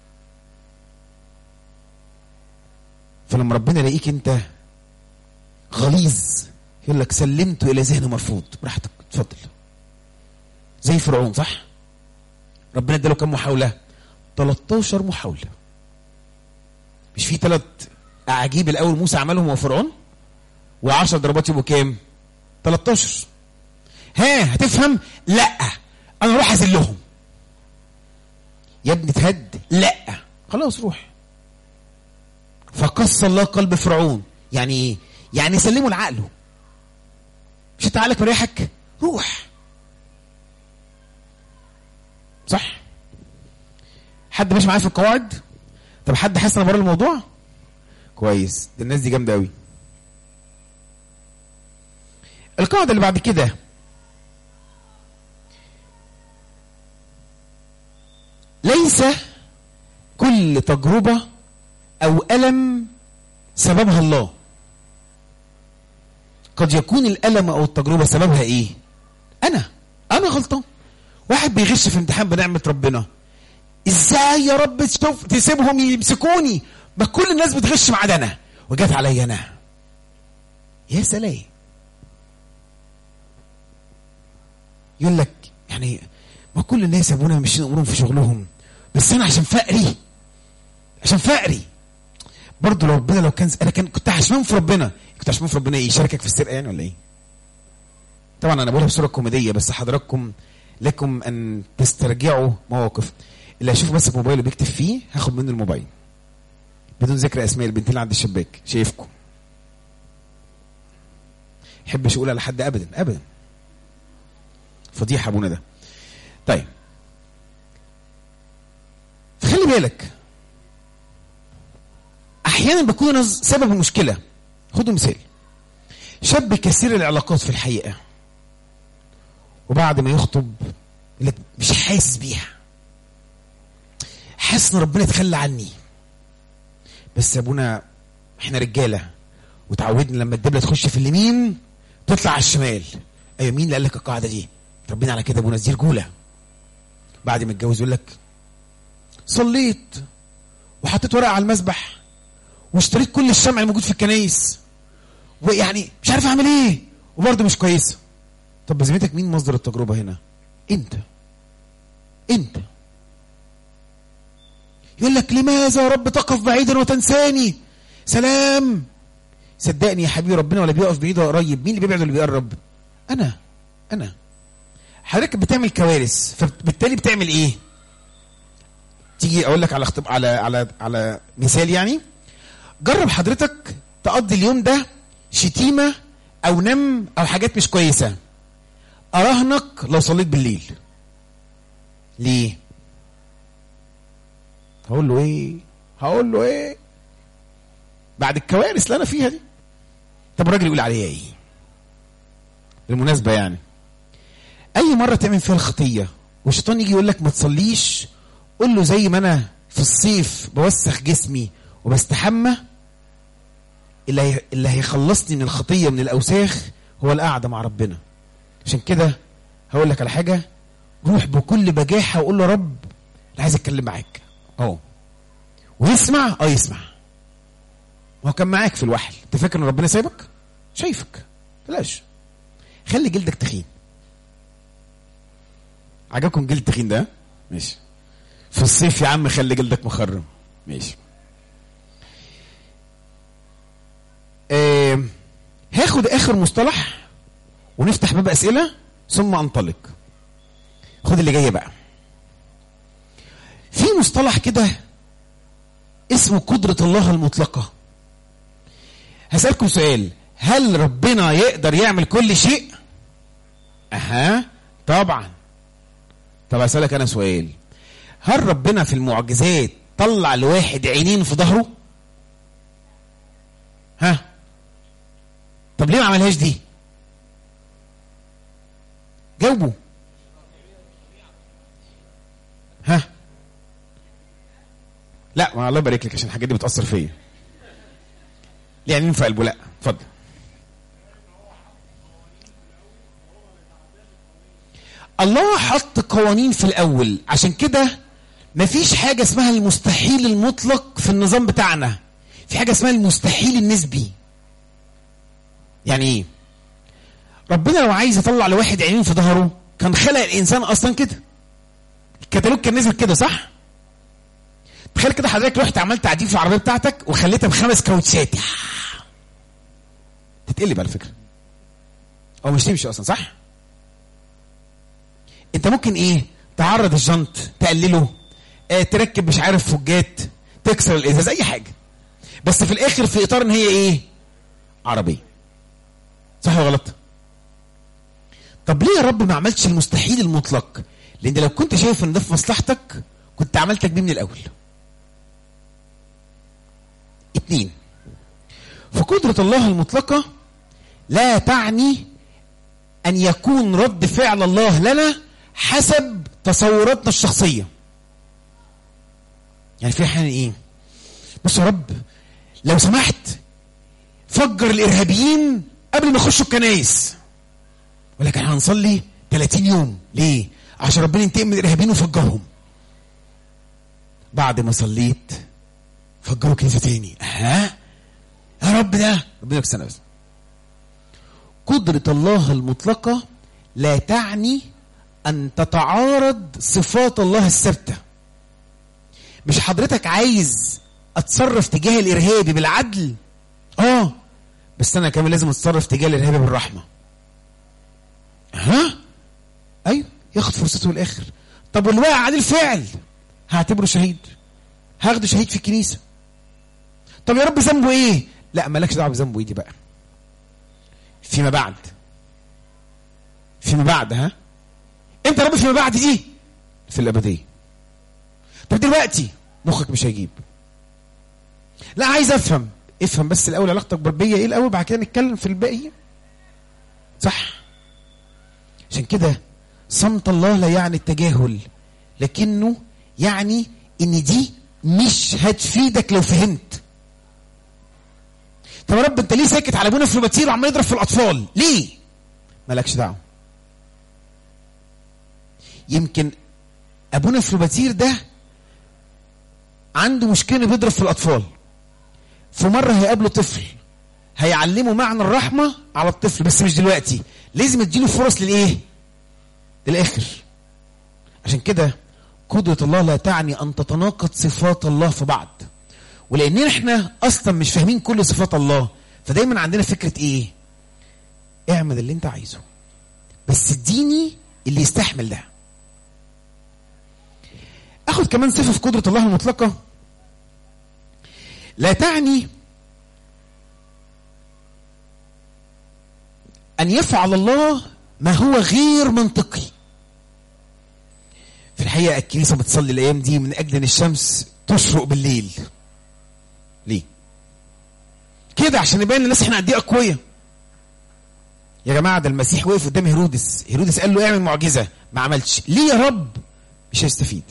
فلما ربنا يلاقيك انت غليظ يقول لك سلمت الى ذهن مرفوض براحتك اتفضل زي فرعون صح ربنا اداله كم محاوله 13 محاوله مش في ثلاث اعاجيب الاول موسى عملهم هو فرعون و10 ضربات يبقوا كام 13 ها هتفهم لا انا اروح اذلهم يا ابني تهد لا خلاص روح فقص الله قلب فرعون يعني ايه يعني سلمه لعقله مش انت عقلك مريحك روح صح حد ماشي معايا في القواعد طب حد حاسس انا بره الموضوع كويس ده الناس دي جامده قوي القاعده اللي بعد كده ليس كل تجربه او الم سببها الله قد يكون الالم او التجربه سببها ايه انا انا غلطان واحد بيغش في امتحان بنعمه ربنا ازاي يا رب تشوف تسيبهم يمسكوني ما كل الناس بتغش ما عدا انا وجات عليا انا يا سلام يقول لك يعني ما كل الناس يا ابونا ماشيين امورهم في شغلهم بس انا عشان فقري عشان فقري برضه لو ربنا لو كان انا كان كنت عشمان في ربنا كنت عشمان في ربنا ايه يشاركك في السرقه يعني ولا ايه؟ طبعا انا بقولها بصوره كوميديه بس حضراتكم لكم ان تسترجعوا مواقف اللي هيشوف بس موبايله بيكتب فيه هاخد منه الموبايل بدون ذكر اسماء البنتين اللي عند الشباك شايفكم احبش اقولها لحد ابدا ابدا فضيحه ابونا ده طيب خلي بالك احيانا بكون انا سبب المشكله خدوا مثال شاب كثير العلاقات في الحقيقه وبعد ما يخطب يقول لك مش حاسس بيها حاسس ان ربنا يتخلى عني بس يا ابونا احنا رجاله وتعودنا لما الدبله تخش في اليمين تطلع على الشمال ايوه مين اللي قال لك القاعده دي ربنا على كده ابونا دي رجوله بعد ما يتجوز يقول لك صليت وحطيت ورقه على المسبح واشتريت كل الشمع الموجود في الكنايس ويعني مش عارف اعمل ايه وبرضه مش كويسه طب بذمتك مين مصدر التجربه هنا انت انت يقول لك لماذا يا رب تقف بعيدا وتنساني سلام صدقني يا حبيبي ربنا ولا بيقف بعيد ولا قريب مين اللي بيبعد ولا بيقرب انا انا حضرتك بتعمل كوارث فبالتالي بتعمل ايه تيجي اقول لك على اختب... على على على مثال يعني جرب حضرتك تقضي اليوم ده شتيمه او نم او حاجات مش كويسه اراهنك لو صليت بالليل ليه هقول له ايه هقول له ايه بعد الكوارث اللي انا فيها دي طب الراجل يقول عليا ايه بالمناسبه يعني اي مره تعمل فيها الخطيه والشيطان يجي يقول لك ما تصليش قول له زي ما انا في الصيف بوسخ جسمي وبستحمى اللي هي- اللي هيخلصني من الخطيه من الاوساخ هو القعده مع ربنا عشان كده هقول لك على حاجه روح بكل بجاحه وقول له يا رب انا عايز اتكلم معاك اهو ويسمع اه يسمع ما هو كان معاك في الوحل انت فاكر ان ربنا سايبك شايفك بلاش خلي جلدك تخين عجبكم جلد تخين ده ماشي في الصيف يا عم خلي جلدك مخرم ماشي آه هاخد اخر مصطلح ونفتح باب اسئله ثم انطلق خد اللي جايه بقى في مصطلح كده اسمه قدرة الله المطلقة هسألكم سؤال هل ربنا يقدر يعمل كل شيء؟ أها طبعا طب اسالك انا سؤال هل ربنا في المعجزات طلع لواحد عينين في ظهره ها طب ليه ما عملهاش دي جاوبوا ها لا ما الله يبارك لك عشان الحاجات دي بتاثر فيا ليه عينين في قلبه لا اتفضل الله حط قوانين في الاول عشان كده مفيش حاجه اسمها المستحيل المطلق في النظام بتاعنا في حاجه اسمها المستحيل النسبي يعني ايه ربنا لو عايز يطلع لواحد عينين في ظهره كان خلق الانسان اصلا كده الكتالوج كان نزل كده صح تخيل كده حضرتك رحت عملت تعديل في العربيه بتاعتك وخليتها بخمس كاوتشات تتقلب على فكره او مش تمشي اصلا صح انت ممكن ايه تعرض الجنط تقلله اه تركب مش عارف فجات تكسر الازاز اي حاجه بس في الاخر في اطار ان هي ايه عربيه صح ولا غلط طب ليه يا رب ما عملتش المستحيل المطلق لان لو كنت شايف ان ده في مصلحتك كنت عملتك بيه من الاول اتنين فقدرة الله المطلقة لا تعني أن يكون رد فعل الله لنا حسب تصوراتنا الشخصية يعني في أحيانا إيه بص يا رب لو سمحت فجر الإرهابيين قبل ما يخشوا الكنايس ولكن هنصلي 30 يوم ليه عشان ربنا ينتقم من الإرهابيين وفجرهم بعد ما صليت فجروا كنيسة تاني ها يا رب ده ربنا يكسر بس قدرة الله المطلقة لا تعني أن تتعارض صفات الله الثابتة مش حضرتك عايز أتصرف تجاه الإرهابي بالعدل آه بس أنا كمان لازم أتصرف تجاه الإرهابي بالرحمة ها أيوه ياخد فرصته الآخر طب واللي واقع عليه الفعل هعتبره شهيد هاخده شهيد في الكنيسة طب يا رب ذنبه ايه لا مالكش دعوه بذنبه ايه دي بقى فيما بعد فيما بعد ها انت يا رب فيما بعد دي في الابديه طب دلوقتي مخك مش هيجيب لا عايز افهم افهم بس الاول علاقتك بربيه ايه الاول بعد كده نتكلم في الباقي صح عشان كده صمت الله لا يعني التجاهل لكنه يعني ان دي مش هتفيدك لو فهمت طب يا رب انت ليه ساكت على ابونا فلوباتير وعمال يضرب في الاطفال ليه مالكش دعوه يمكن ابونا فلوباتير ده عنده مشكله بيضرب في الاطفال في مره هيقابله طفل هيعلمه معنى الرحمه على الطفل بس مش دلوقتي لازم اديله فرص للايه للاخر عشان كده قدرة الله لا تعني أن تتناقض صفات الله في بعض ولأننا احنا أصلا مش فاهمين كل صفات الله فدايما عندنا فكرة إيه اعمل اللي انت عايزه بس اديني اللي يستحمل ده اخد كمان صفة في قدرة الله المطلقة لا تعني أن يفعل الله ما هو غير منطقي في الحقيقة الكنيسة بتصلي الأيام دي من أجل أن الشمس تشرق بالليل ليه؟ كده عشان يبين للناس احنا قد ايه أقوياء يا جماعة ده المسيح وقف قدام هيرودس هيرودس قال له اعمل معجزة ما عملتش ليه يا رب مش هيستفيد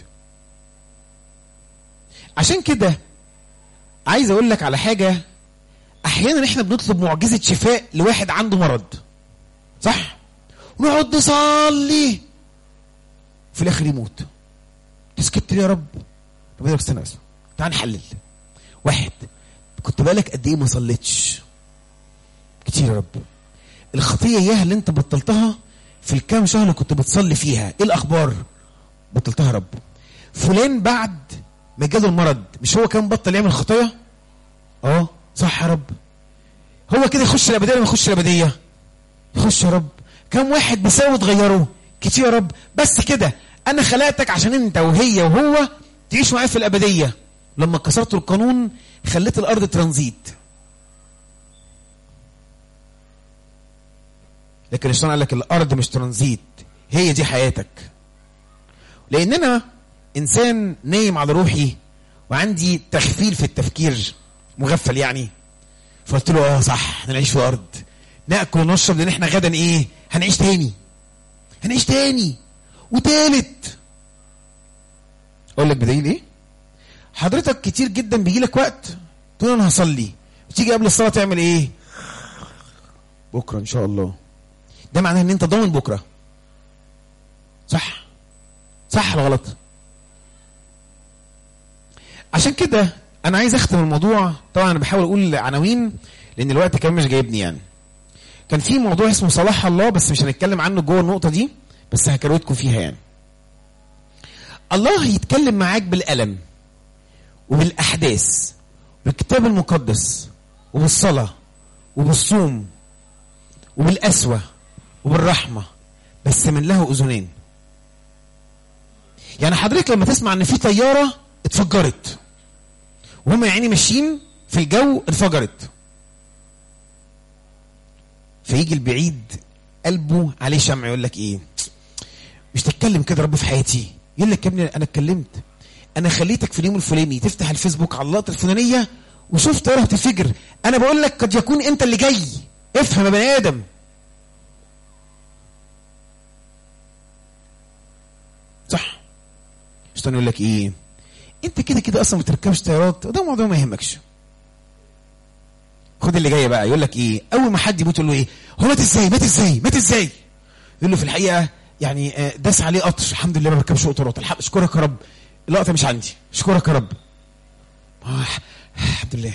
عشان كده عايز اقول لك على حاجة احيانا احنا بنطلب معجزة شفاء لواحد عنده مرض صح ونقعد نصلي في الاخر يموت تسكت ليه يا رب ربنا يقول استنى بس تعال نحلل واحد كنت بالك قد ايه ما صليتش كتير يا رب الخطيه اياها اللي انت بطلتها في الكام شهر اللي كنت بتصلي فيها ايه الاخبار بطلتها يا رب فلان بعد ما جاله المرض مش هو كان بطل يعمل خطايا اه صح يا رب هو كده يخش الابديه ولا ما يخش الابديه يخش يا رب كم واحد بيساوي تغيره كتير يا رب بس كده انا خلقتك عشان انت وهي وهو تعيش معايا في الابديه لما كسرت القانون خليت الارض ترانزيت لكن الشيطان قال لك الارض مش ترانزيت هي دي حياتك لان انا انسان نايم على روحي وعندي تخفيل في التفكير مغفل يعني فقلت له اه صح هنعيش في الارض ناكل ونشرب لان احنا غدا ايه هنعيش تاني هنعيش تاني وتالت اقول لك بدليل ايه حضرتك كتير جدا بيجي لك وقت تقول انا هصلي وتيجي قبل الصلاه تعمل ايه بكره ان شاء الله ده معناه ان انت ضامن بكره صح صح ولا غلط عشان كده انا عايز اختم الموضوع طبعا انا بحاول اقول عناوين لان الوقت كان مش جايبني يعني كان في موضوع اسمه صلاح الله بس مش هنتكلم عنه جوه النقطه دي بس هكروتكم فيها يعني الله يتكلم معاك بالألم وبالأحداث بالكتاب المقدس وبالصلاة وبالصوم وبالقسوة وبالرحمة بس من له أذنين يعني حضرتك لما تسمع ان في طيارة اتفجرت وهم يعني ماشيين في الجو انفجرت فيجي البعيد قلبه عليه شمع يقول لك ايه مش تتكلم كده رب في حياتي يقول لك يا ابني انا اتكلمت انا خليتك في اليوم الفلاني تفتح الفيسبوك على اللقطه الفلانيه وشفت طياره بتنفجر انا بقول لك قد يكون انت اللي جاي افهم يا بني ادم صح الشيطان يقول لك ايه انت كده كده اصلا ما بتركبش طيارات وده موضوع ما يهمكش خد اللي جاي بقى يقول لك ايه اول ما حد يموت يقول له ايه هو مات ازاي مات ازاي مات ازاي يقول له في الحقيقه يعني آه، داس عليه قطر الحمد لله ما بركبش قطارات الحق اشكرك يا رب اللقطه مش عندي اشكرك يا رب آه، الحمد لله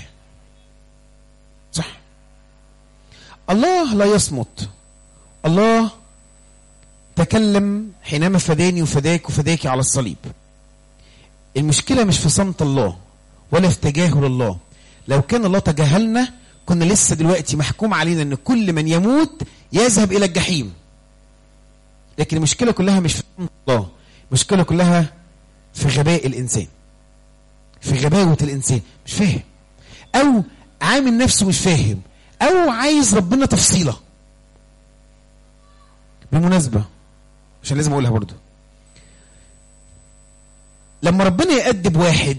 صح الله لا يصمت الله تكلم حينما فداني وفداك وفداك على الصليب المشكله مش في صمت الله ولا في تجاهل الله لو كان الله تجاهلنا كنا لسه دلوقتي محكوم علينا ان كل من يموت يذهب الى الجحيم لكن المشكله كلها مش في صمت الله المشكله كلها في غباء الانسان في غباوه الانسان مش فاهم او عامل نفسه مش فاهم او عايز ربنا تفصيله بالمناسبه عشان لازم اقولها برضو لما ربنا يأدب واحد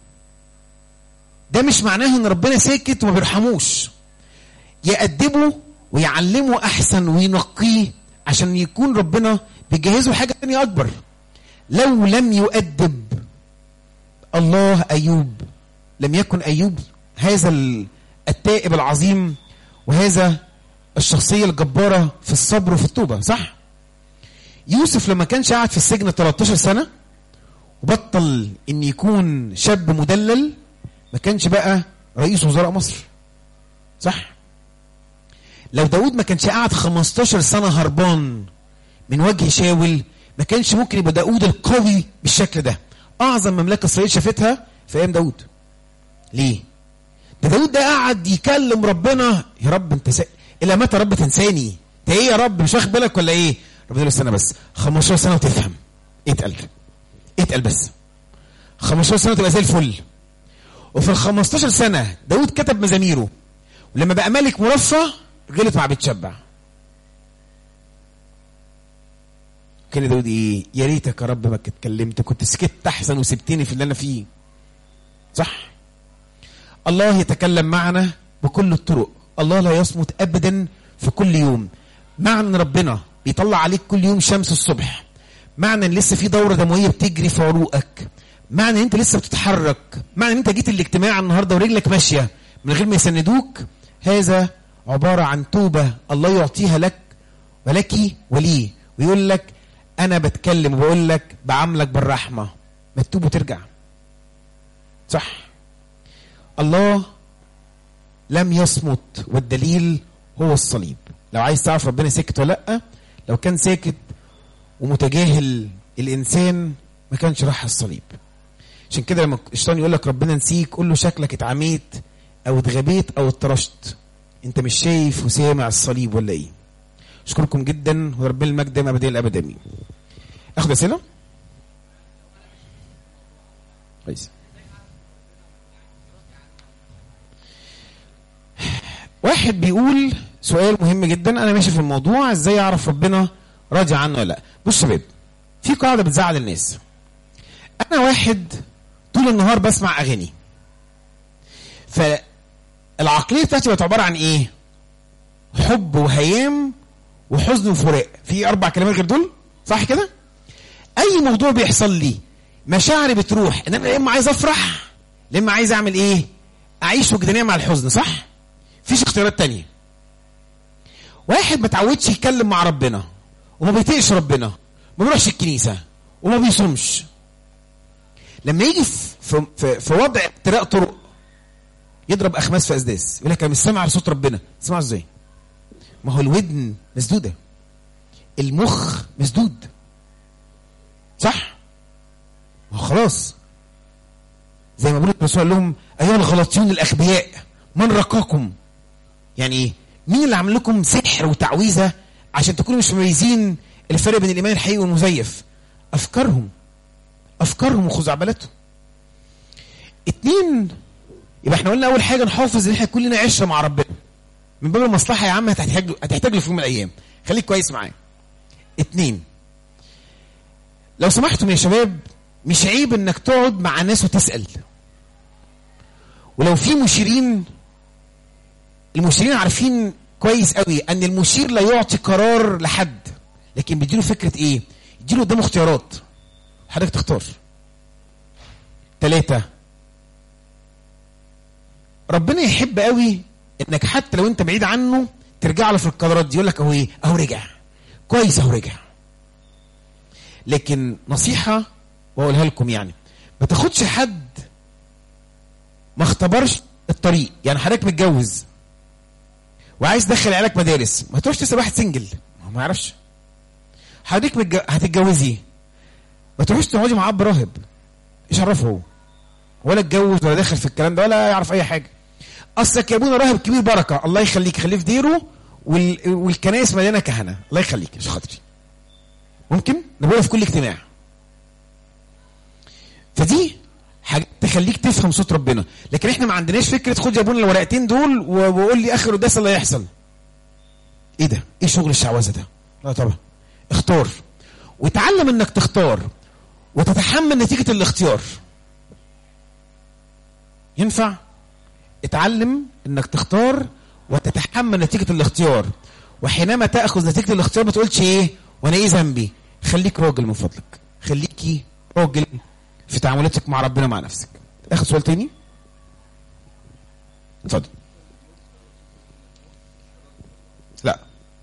ده مش معناه ان ربنا ساكت وما بيرحموش يأدبه ويعلمه احسن وينقيه عشان يكون ربنا بيجهزه حاجه تانية اكبر لو لم يؤدب الله ايوب لم يكن ايوب هذا ال- التائب العظيم وهذا الشخصيه الجباره في الصبر وفي التوبه صح يوسف لما كانش قاعد في السجن 13 سنه وبطل ان يكون شاب مدلل ما كانش بقى رئيس وزراء مصر صح لو داود ما كانش قاعد 15 سنه هربان من وجه شاول ما كانش ممكن يبقى داود القوي بالشكل ده اعظم مملكه اسرائيل شافتها في ايام داود ليه ده داود ده قعد يكلم ربنا يا رب انت سا... الى متى يا رب تنساني انت ايه يا رب مش واخد بالك ولا ايه ربنا يقول له استنى بس 15 سنه وتفهم اتقل اتقل بس 15 سنه تبقى زي الفل وفي ال 15 سنه داود كتب مزاميره ولما بقى ملك مرفه غلط مع بتشبع كان داود ايه يا ريتك يا رب ما كنت اتكلمت كنت سكت احسن وسبتني في اللي انا فيه صح الله يتكلم معنا بكل الطرق الله لا يصمت ابدا في كل يوم معنى ان ربنا بيطلع عليك كل يوم شمس الصبح معنى ان لسه في دوره دمويه بتجري في عروقك معنى ان انت لسه بتتحرك معنى ان انت جيت الاجتماع النهارده ورجلك ماشيه من غير ما يسندوك هذا عباره عن توبه الله يعطيها لك ولك ولي ويقول لك انا بتكلم وبقول لك بعاملك بالرحمه ما تتوب وترجع صح الله لم يصمت والدليل هو الصليب لو عايز تعرف ربنا ساكت ولا لا لو كان ساكت ومتجاهل الانسان ما كانش راح الصليب عشان كده لما الشيطان يقول لك ربنا نسيك قول له شكلك اتعميت او اتغبيت او اتطرشت انت مش شايف وسامع الصليب ولا ايه اشكركم جدا وربنا المجد دائما ابدا الابد امين اخد اسئله كويس واحد بيقول سؤال مهم جدا انا ماشي في الموضوع ازاي اعرف ربنا راضي عنه ولا لا بص يا شباب في قاعده بتزعل الناس انا واحد طول النهار بسمع اغاني فالعقليه بتاعتي بقت عباره عن ايه حب وهيام وحزن وفراق في اربع كلمات غير دول صح كده اي موضوع بيحصل لي مشاعري بتروح ان انا يا اما عايز افرح يا اما عايز اعمل ايه اعيش وجدانيه مع الحزن صح مفيش اختيارات تانية واحد ما اتعودش يتكلم مع ربنا وما بيطيقش ربنا ما بيروحش الكنيسه وما بيصومش لما يجي في في, في وضع ابتلاء طرق يضرب اخماس في اسداس يقول لك انا مش سامع صوت ربنا تسمعه ازاي ما هو الودن مسدوده المخ مسدود صح ما هو خلاص زي ما بيقول الرسول قال لهم ايها الغلطيون الاغبياء من رقاكم يعني ايه مين اللي عمل لكم سحر وتعويذه عشان تكونوا مش مميزين الفرق بين الايمان الحقيقي والمزيف افكارهم افكارهم وخزعبلاتهم اتنين يبقى احنا قلنا اول حاجه نحافظ ان احنا كلنا عشره مع ربنا من باب المصلحه يا عم هتحتاج له هتحتاج له في يوم من الايام خليك كويس معايا اتنين لو سمحتم يا شباب مش عيب انك تقعد مع ناس وتسال ولو في مشيرين المشيرين عارفين كويس قوي ان المشير لا يعطي قرار لحد لكن بيديله فكره ايه يديله قدامه اختيارات حضرتك تختار ثلاثة ربنا يحب قوي انك حتى لو انت بعيد عنه ترجع له في القرارات دي يقول لك اهو ايه اهو رجع كويس اهو رجع لكن نصيحة واقولها لكم يعني ما تاخدش حد ما اختبرش الطريق يعني حضرتك متجوز وعايز تدخل عيالك مدارس ما تروحش تسال واحد سنجل ما يعرفش حضرتك متج... هتتجوزي ما تروحش تقعدي مع اب راهب ايش عرفه هو ولا اتجوز ولا داخل في الكلام ده ولا يعرف اي حاجه اصلك يا ابونا راهب كبير بركه الله يخليك خليه في ديره وال... والكنائس مليانه كهنه الله يخليك عشان خاطري ممكن نقولها في كل اجتماع فدي حاجات تخليك تفهم صوت ربنا لكن احنا ما عندناش فكره خد يا ابونا الورقتين دول وقول لي اخر قداس اللي هيحصل ايه ده ايه شغل الشعوذه ده لا طبعا اختار وتعلم انك تختار وتتحمل نتيجه الاختيار ينفع اتعلم انك تختار وتتحمل نتيجه الاختيار وحينما تاخذ نتيجه الاختيار ما تقولش ايه وانا ايه ذنبي خليك راجل من فضلك خليكي راجل في تعاملاتك مع ربنا مع نفسك اخد سؤال تاني اتفضل لا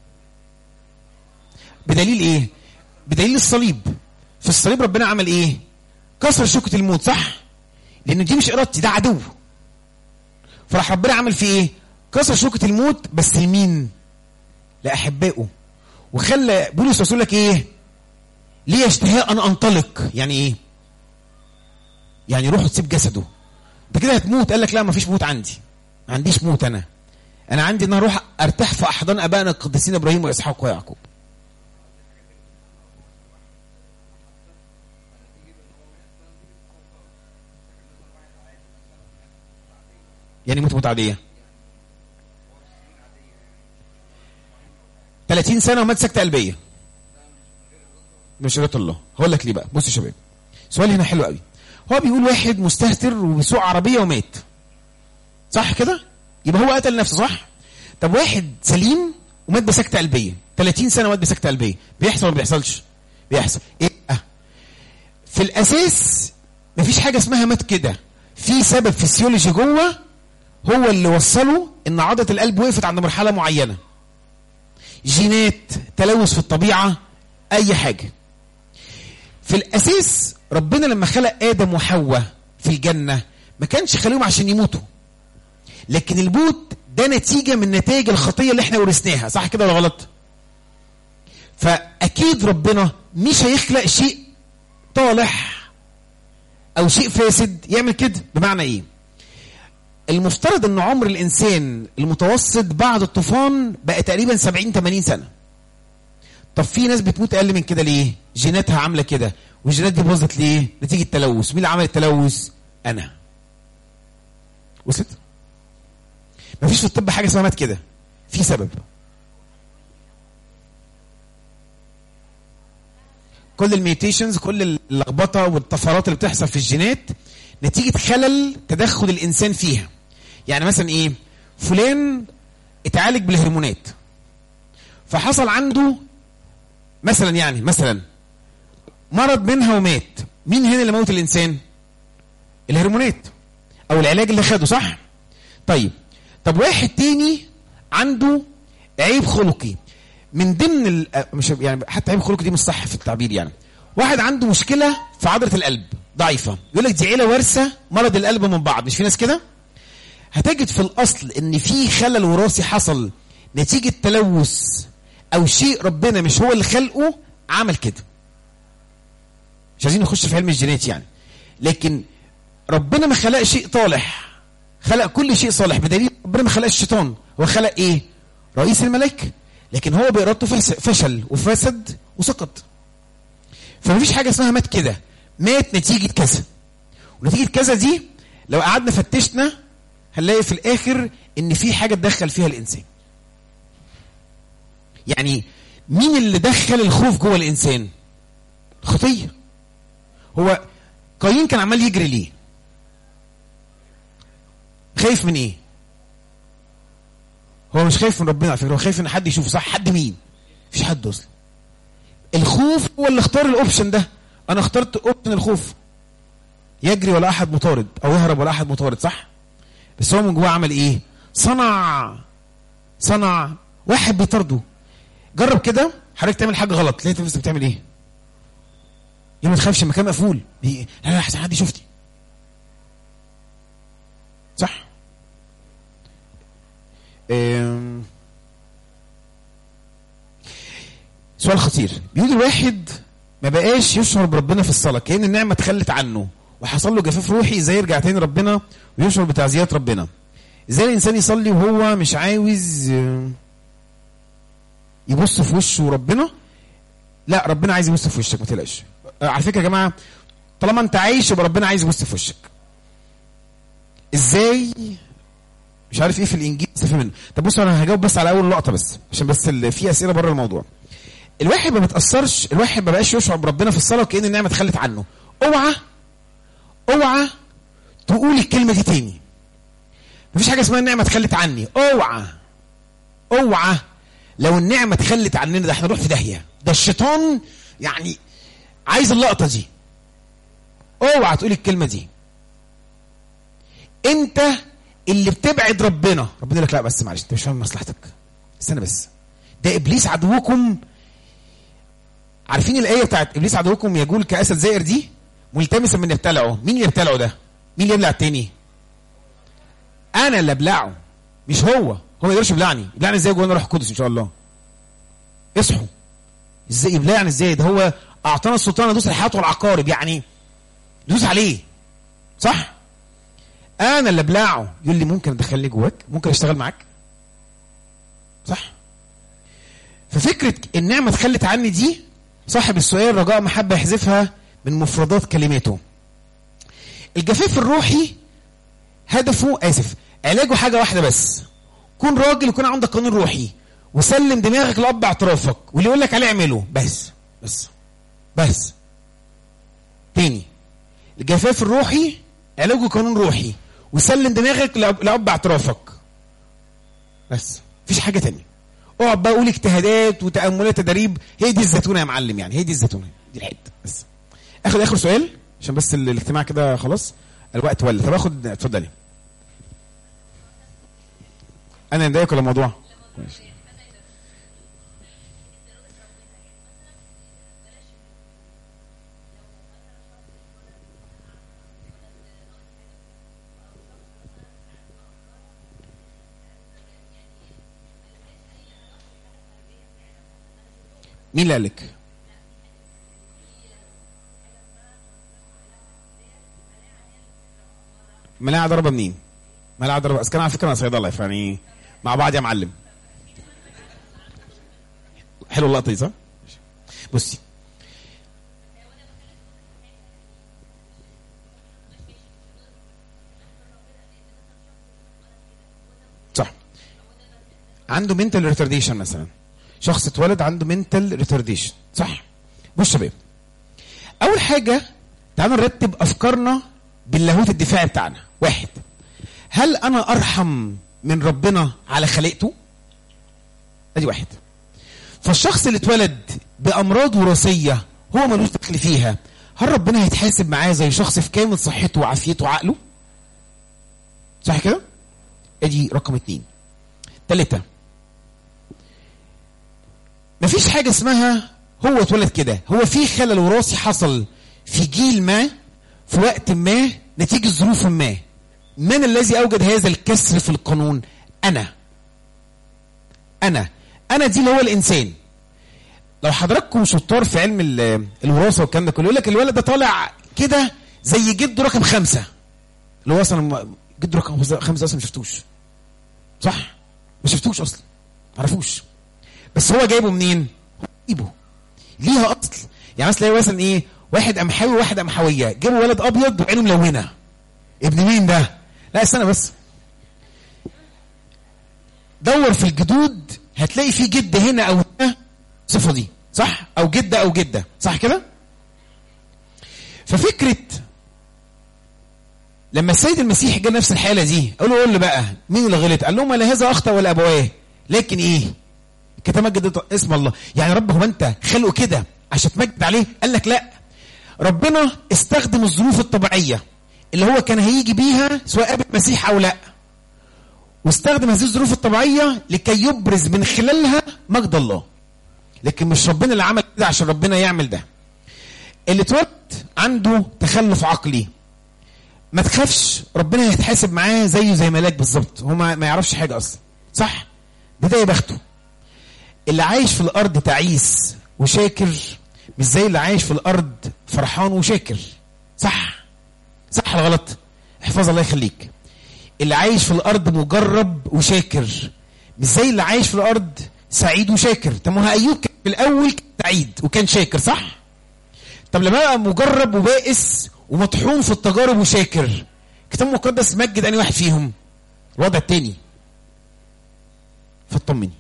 بدليل ايه بدليل الصليب في الصليب ربنا عمل ايه كسر شوكة الموت صح لان دي مش ارادتي ده عدو فراح ربنا عمل فيه ايه كسر شوكة الموت بس لمين لاحبائه وخلى بولس يقول لك ايه ليه اشتهاء ان انطلق يعني ايه يعني روحه تسيب جسده انت كده هتموت قال لك لا ما فيش موت عندي ما عنديش موت انا انا عندي ان اروح ارتاح في احضان ابائنا القديسين ابراهيم واسحاق ويعقوب يعني موت موت عاديه 30 سنه ومات سكته قلبيه مش رضا الله هقول لك ليه بقى بص يا شباب سؤال هنا حلو قوي هو بيقول واحد مستهتر وبيسوق عربيه ومات صح كده يبقى هو قتل نفسه صح طب واحد سليم ومات بسكته قلبيه 30 سنه ومات بسكته قلبيه بيحصل ولا ما بيحصلش بيحصل ايه أه. في الاساس مفيش حاجه اسمها مات كده في سبب فسيولوجي جوه هو اللي وصله ان عضله القلب وقفت عند مرحله معينه جينات تلوث في الطبيعه اي حاجه في الاساس ربنا لما خلق ادم وحواء في الجنه ما كانش خليهم عشان يموتوا لكن الموت ده نتيجه من نتائج الخطيه اللي احنا ورثناها صح كده ولا غلط فاكيد ربنا مش هيخلق شيء طالح او شيء فاسد يعمل كده بمعنى ايه المفترض ان عمر الانسان المتوسط بعد الطوفان بقى تقريبا 70 80 سنه طب في ناس بتموت اقل من كده ليه جيناتها عامله كده والجينات دي باظت ليه نتيجه تلوث مين اللي عمل التلوث انا وصلت مفيش في الطب حاجه اسمها مات كده في سبب كل الميوتيشنز كل اللخبطه والطفرات اللي بتحصل في الجينات نتيجه خلل تدخل الانسان فيها يعني مثلا ايه فلان اتعالج بالهرمونات فحصل عنده مثلا يعني مثلا مرض منها ومات مين هنا اللي موت الانسان الهرمونات او العلاج اللي خده صح طيب طب واحد تاني عنده عيب خلقي من ضمن ال... مش يعني حتى عيب خلقي دي مش صح في التعبير يعني واحد عنده مشكله في عضله القلب ضعيفه يقول لك دي عيله وارثه مرض القلب من بعض مش في ناس كده هتجد في الاصل ان في خلل وراثي حصل نتيجه تلوث او شيء ربنا مش هو اللي خلقه عمل كده مش عايزين نخش في علم الجينات يعني لكن ربنا ما خلق شيء طالح خلق كل شيء صالح بدليل ربنا ما خلقش الشيطان هو خلق ايه رئيس الملائكه لكن هو بارادته فس- فشل وفسد وسقط فمفيش حاجه اسمها مات كده مات نتيجه كذا ونتيجه كذا دي لو قعدنا فتشنا هنلاقي في الاخر ان في حاجه تدخل فيها الانسان يعني مين اللي دخل الخوف جوه الانسان خطيه هو قايين كان عمال يجري ليه خايف من ايه هو مش خايف من ربنا على فكره هو خايف ان حد يشوفه صح حد مين مفيش حد اصلا الخوف هو اللي اختار الاوبشن ده انا اخترت اوبشن الخوف يجري ولا احد مطارد او يهرب ولا احد مطارد صح بس هو من جواه عمل ايه صنع صنع واحد بيطارده جرب كده حضرتك تعمل حاجه غلط تلاقي نفسك بتعمل ايه يا ما تخافش المكان مقفول بي... لا لا احسن حد يشوفني صح أم... سؤال خطير بيقول الواحد ما بقاش يشعر بربنا في الصلاه كأن النعمه اتخلت عنه وحصل له جفاف روحي ازاي يرجع تاني ربنا ويشعر بتعزيات ربنا ازاي الانسان يصلي وهو مش عاوز آه، يبص في وشه ربنا لا ربنا عايز يبص في وشك ما تقلقش آه، على فكره يا جماعه طالما انت عايش يبقى ربنا عايز يبص في وشك ازاي مش عارف ايه في الانجيل استفهم منه طب بص انا هجاوب بس على اول لقطه بس عشان بس ال- في اسئله بره الموضوع الواحد ما بيتاثرش الواحد ما بقاش يشعر بربنا في الصلاه وكأن النعمه اتخلت عنه اوعى اوعى تقول الكلمه دي تاني مفيش حاجه اسمها النعمه اتخلت عني اوعى اوعى لو النعمه اتخلت عننا ده احنا نروح في داهيه ده الشيطان يعني عايز اللقطه دي اوعى تقول الكلمه دي انت اللي بتبعد ربنا ربنا يقول لك لا بس معلش انت مش فاهم مصلحتك استنى بس ده ابليس عدوكم عارفين الايه بتاعت ابليس عدوكم يجول كاسد زائر دي ملتمسا من يبتلعه مين اللي يبتلعه ده مين اللي يبلع التاني انا اللي ابلعه مش هو هو ما يقدرش يبلعني يبلعني ازاي جوانا روح القدس ان شاء الله اصحوا ازاي يبلعني ازاي ده هو اعطانا السلطان ندوس الحياه والعقارب يعني دوس عليه صح انا اللي ابلعه يقول لي ممكن ادخل لي جواك ممكن اشتغل معاك صح ففكره النعمه اتخلت عني دي صاحب السؤال رجاء محبه يحذفها من مفردات كلماته الجفاف الروحي هدفه اسف علاجه حاجه واحده بس كون راجل يكون عندك قانون روحي وسلم دماغك لاب اعترافك واللي يقول لك عليه اعمله بس بس بس تاني الجفاف الروحي علاجه قانون روحي وسلم دماغك لأب لأب اعترافك بس مفيش حاجه تانية اقعد بقى قول اجتهادات وتاملات تدريب هي دي الزيتونه يا معلم يعني هي دي الزيتونه دي الحته بس اخد اخر سؤال عشان بس ال- الاجتماع كده خلاص الوقت ولى طب اخد اتفضلي انا مضايقك ولا الموضوع ماشي. مين اللي قال لك؟ مناعة ضربة منين؟ مناعة ضربة أصل كان على فكرة أنا صيدلة يعني مع بعض يا معلم حلو اللقطة دي صح؟ بصي صح عنده منتال ريتارديشن مثلا شخص اتولد عنده منتال ريتارديشن صح بص يا شباب اول حاجه تعالوا نرتب افكارنا باللاهوت الدفاعي بتاعنا واحد هل انا ارحم من ربنا على خليقته ادي واحد فالشخص اللي اتولد بامراض وراثيه هو ملوش دخل فيها هل ربنا هيتحاسب معاه زي شخص في كامل صحته وعافيته وعقله صح كده ادي رقم اتنين تلاتة مفيش حاجة اسمها هو اتولد كده هو في خلل وراثي حصل في جيل ما في وقت ما نتيجة ظروف ما من الذي أوجد هذا الكسر في القانون أنا أنا أنا دي اللي هو الإنسان لو حضراتكم شطار في علم ال- الوراثة والكلام ده كله يقول لك الولد ده طالع كده زي جده رقم خمسة اللي هو أصلا جده رقم خمسة أصلا ما شفتوش صح ما شفتوش أصلا ما عرفوش بس هو جايبه منين؟ جايبه ليها اصل يعني مثلا تلاقي مثلا ايه واحد قمحاوي وواحد قمحاويه جابوا ولد ابيض وعينه ملونه ابن مين ده؟ لا استنى بس دور في الجدود هتلاقي في جد هنا او هنا الصفه دي صح؟ او جده او جده صح كده؟ ففكره لما السيد المسيح جه نفس الحاله دي قالوا قول لي بقى مين اللي غلط؟ قال لهم لا هذا اخطا ولا ابواه لكن ايه؟ كتاب مجد اسم الله يعني رب هو انت خلقه كده عشان تمجد عليه قال لك لا ربنا استخدم الظروف الطبيعيه اللي هو كان هيجي بيها سواء قابل مسيح او لا واستخدم هذه الظروف الطبيعيه لكي يبرز من خلالها مجد الله لكن مش ربنا اللي عمل كده عشان ربنا يعمل ده اللي اتولد عنده تخلف عقلي ما تخافش ربنا هيتحاسب معاه زيه زي ملاك بالظبط هو ما ما يعرفش حاجه اصلا صح ده ده يا بخته اللي عايش في الارض تعيس وشاكر مش زي اللي عايش في الارض فرحان وشاكر صح صح ولا غلط احفظ الله يخليك اللي عايش في الارض مجرب وشاكر مش زي اللي عايش في الارض سعيد وشاكر طب ما هو ايوب كان في الاول كان سعيد وكان شاكر صح طب لما بقى مجرب وبائس ومطحون في التجارب وشاكر الكتاب المقدس مجد انهي واحد فيهم الوضع التاني فاطمني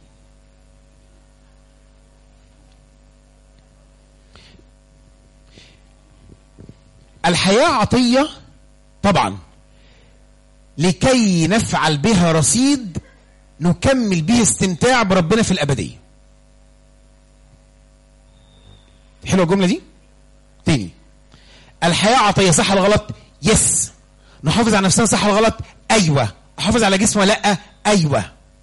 الحياة عطية طبعا لكي نفعل بها رصيد نكمل به استمتاع بربنا في الأبدية حلوة الجملة دي تاني الحياة عطية صح ولا غلط يس نحافظ على نفسنا صح ولا غلط أيوة أحافظ على جسمي ولا لأ أيوة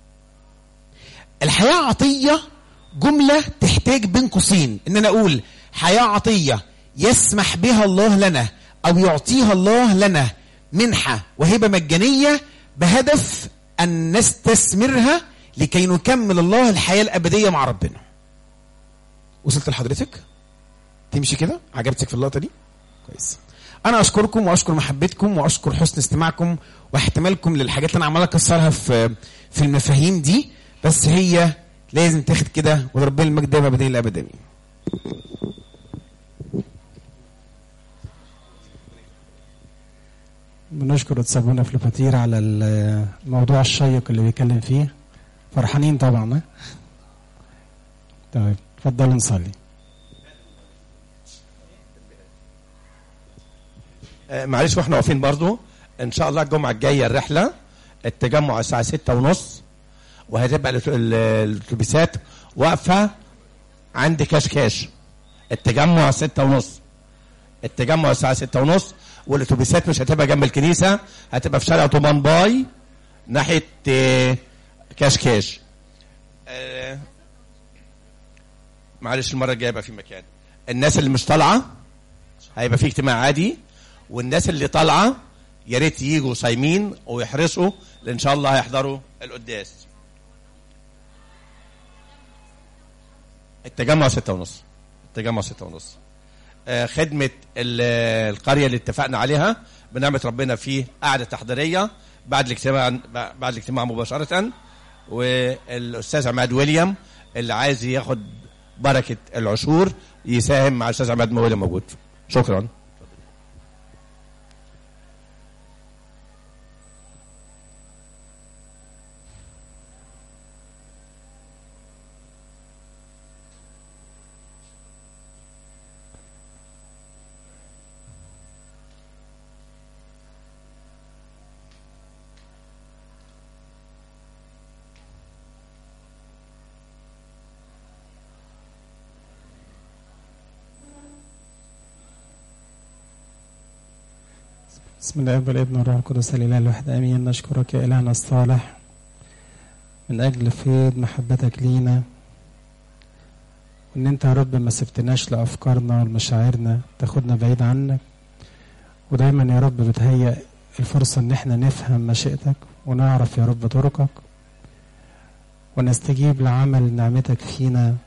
الحياة عطية جملة تحتاج بين قوسين إن أنا أقول حياة عطية يسمح بها الله لنا أو يعطيها الله لنا منحة وهبة مجانية بهدف أن نستثمرها لكي نكمل الله الحياة الأبدية مع ربنا وصلت لحضرتك تمشي كده عجبتك في اللقطة دي كويس أنا أشكركم وأشكر محبتكم وأشكر حسن استماعكم واحتمالكم للحاجات اللي أنا عمال أكسرها في في المفاهيم دي بس هي لازم تاخد كده وربنا المجد دايما بدين الأبد آمين بنشكر أستاذ فلوباتير على الموضوع الشيق اللي بيتكلم فيه فرحانين طبعا ها؟ طيب اتفضل نصلي آه، معلش واحنا واقفين برضو ان شاء الله الجمعه الجايه الرحله التجمع الساعه ستة ونص وهتبقى الأت- ال- الاتوبيسات واقفه عند كشكاش التجمع ستة ونص التجمع الساعه ستة ونص والاتوبيسات مش هتبقى جنب الكنيسه هتبقى في شارع طومان باي ناحيه آه، كشكاش آه، معلش المره الجايه يبقى في مكان الناس اللي مش طالعه هيبقى في اجتماع عادي والناس اللي طالعه يا ريت يجوا صايمين ويحرصوا لان ان شاء الله هيحضروا القداس التجمع ستة ونص التجمع ستة ونص آه، خدمة ال- القرية اللي اتفقنا عليها بنعمة ربنا في قعدة تحضيرية بعد الاجتماع بعد الاجتماع مباشرة والأستاذ عماد ويليام اللي عايز ياخد بركة العشور يساهم مع الأستاذ عماد ويليام موجود شكرا بسم الله والابن والروح القدس الاله الواحد امين نشكرك يا الهنا الصالح من اجل فيض محبتك لينا وان انت يا رب ما سبتناش لافكارنا ولمشاعرنا تاخدنا بعيد عنك ودايما يا رب بتهيأ الفرصة ان احنا نفهم مشيئتك ونعرف يا رب طرقك ونستجيب لعمل نعمتك فينا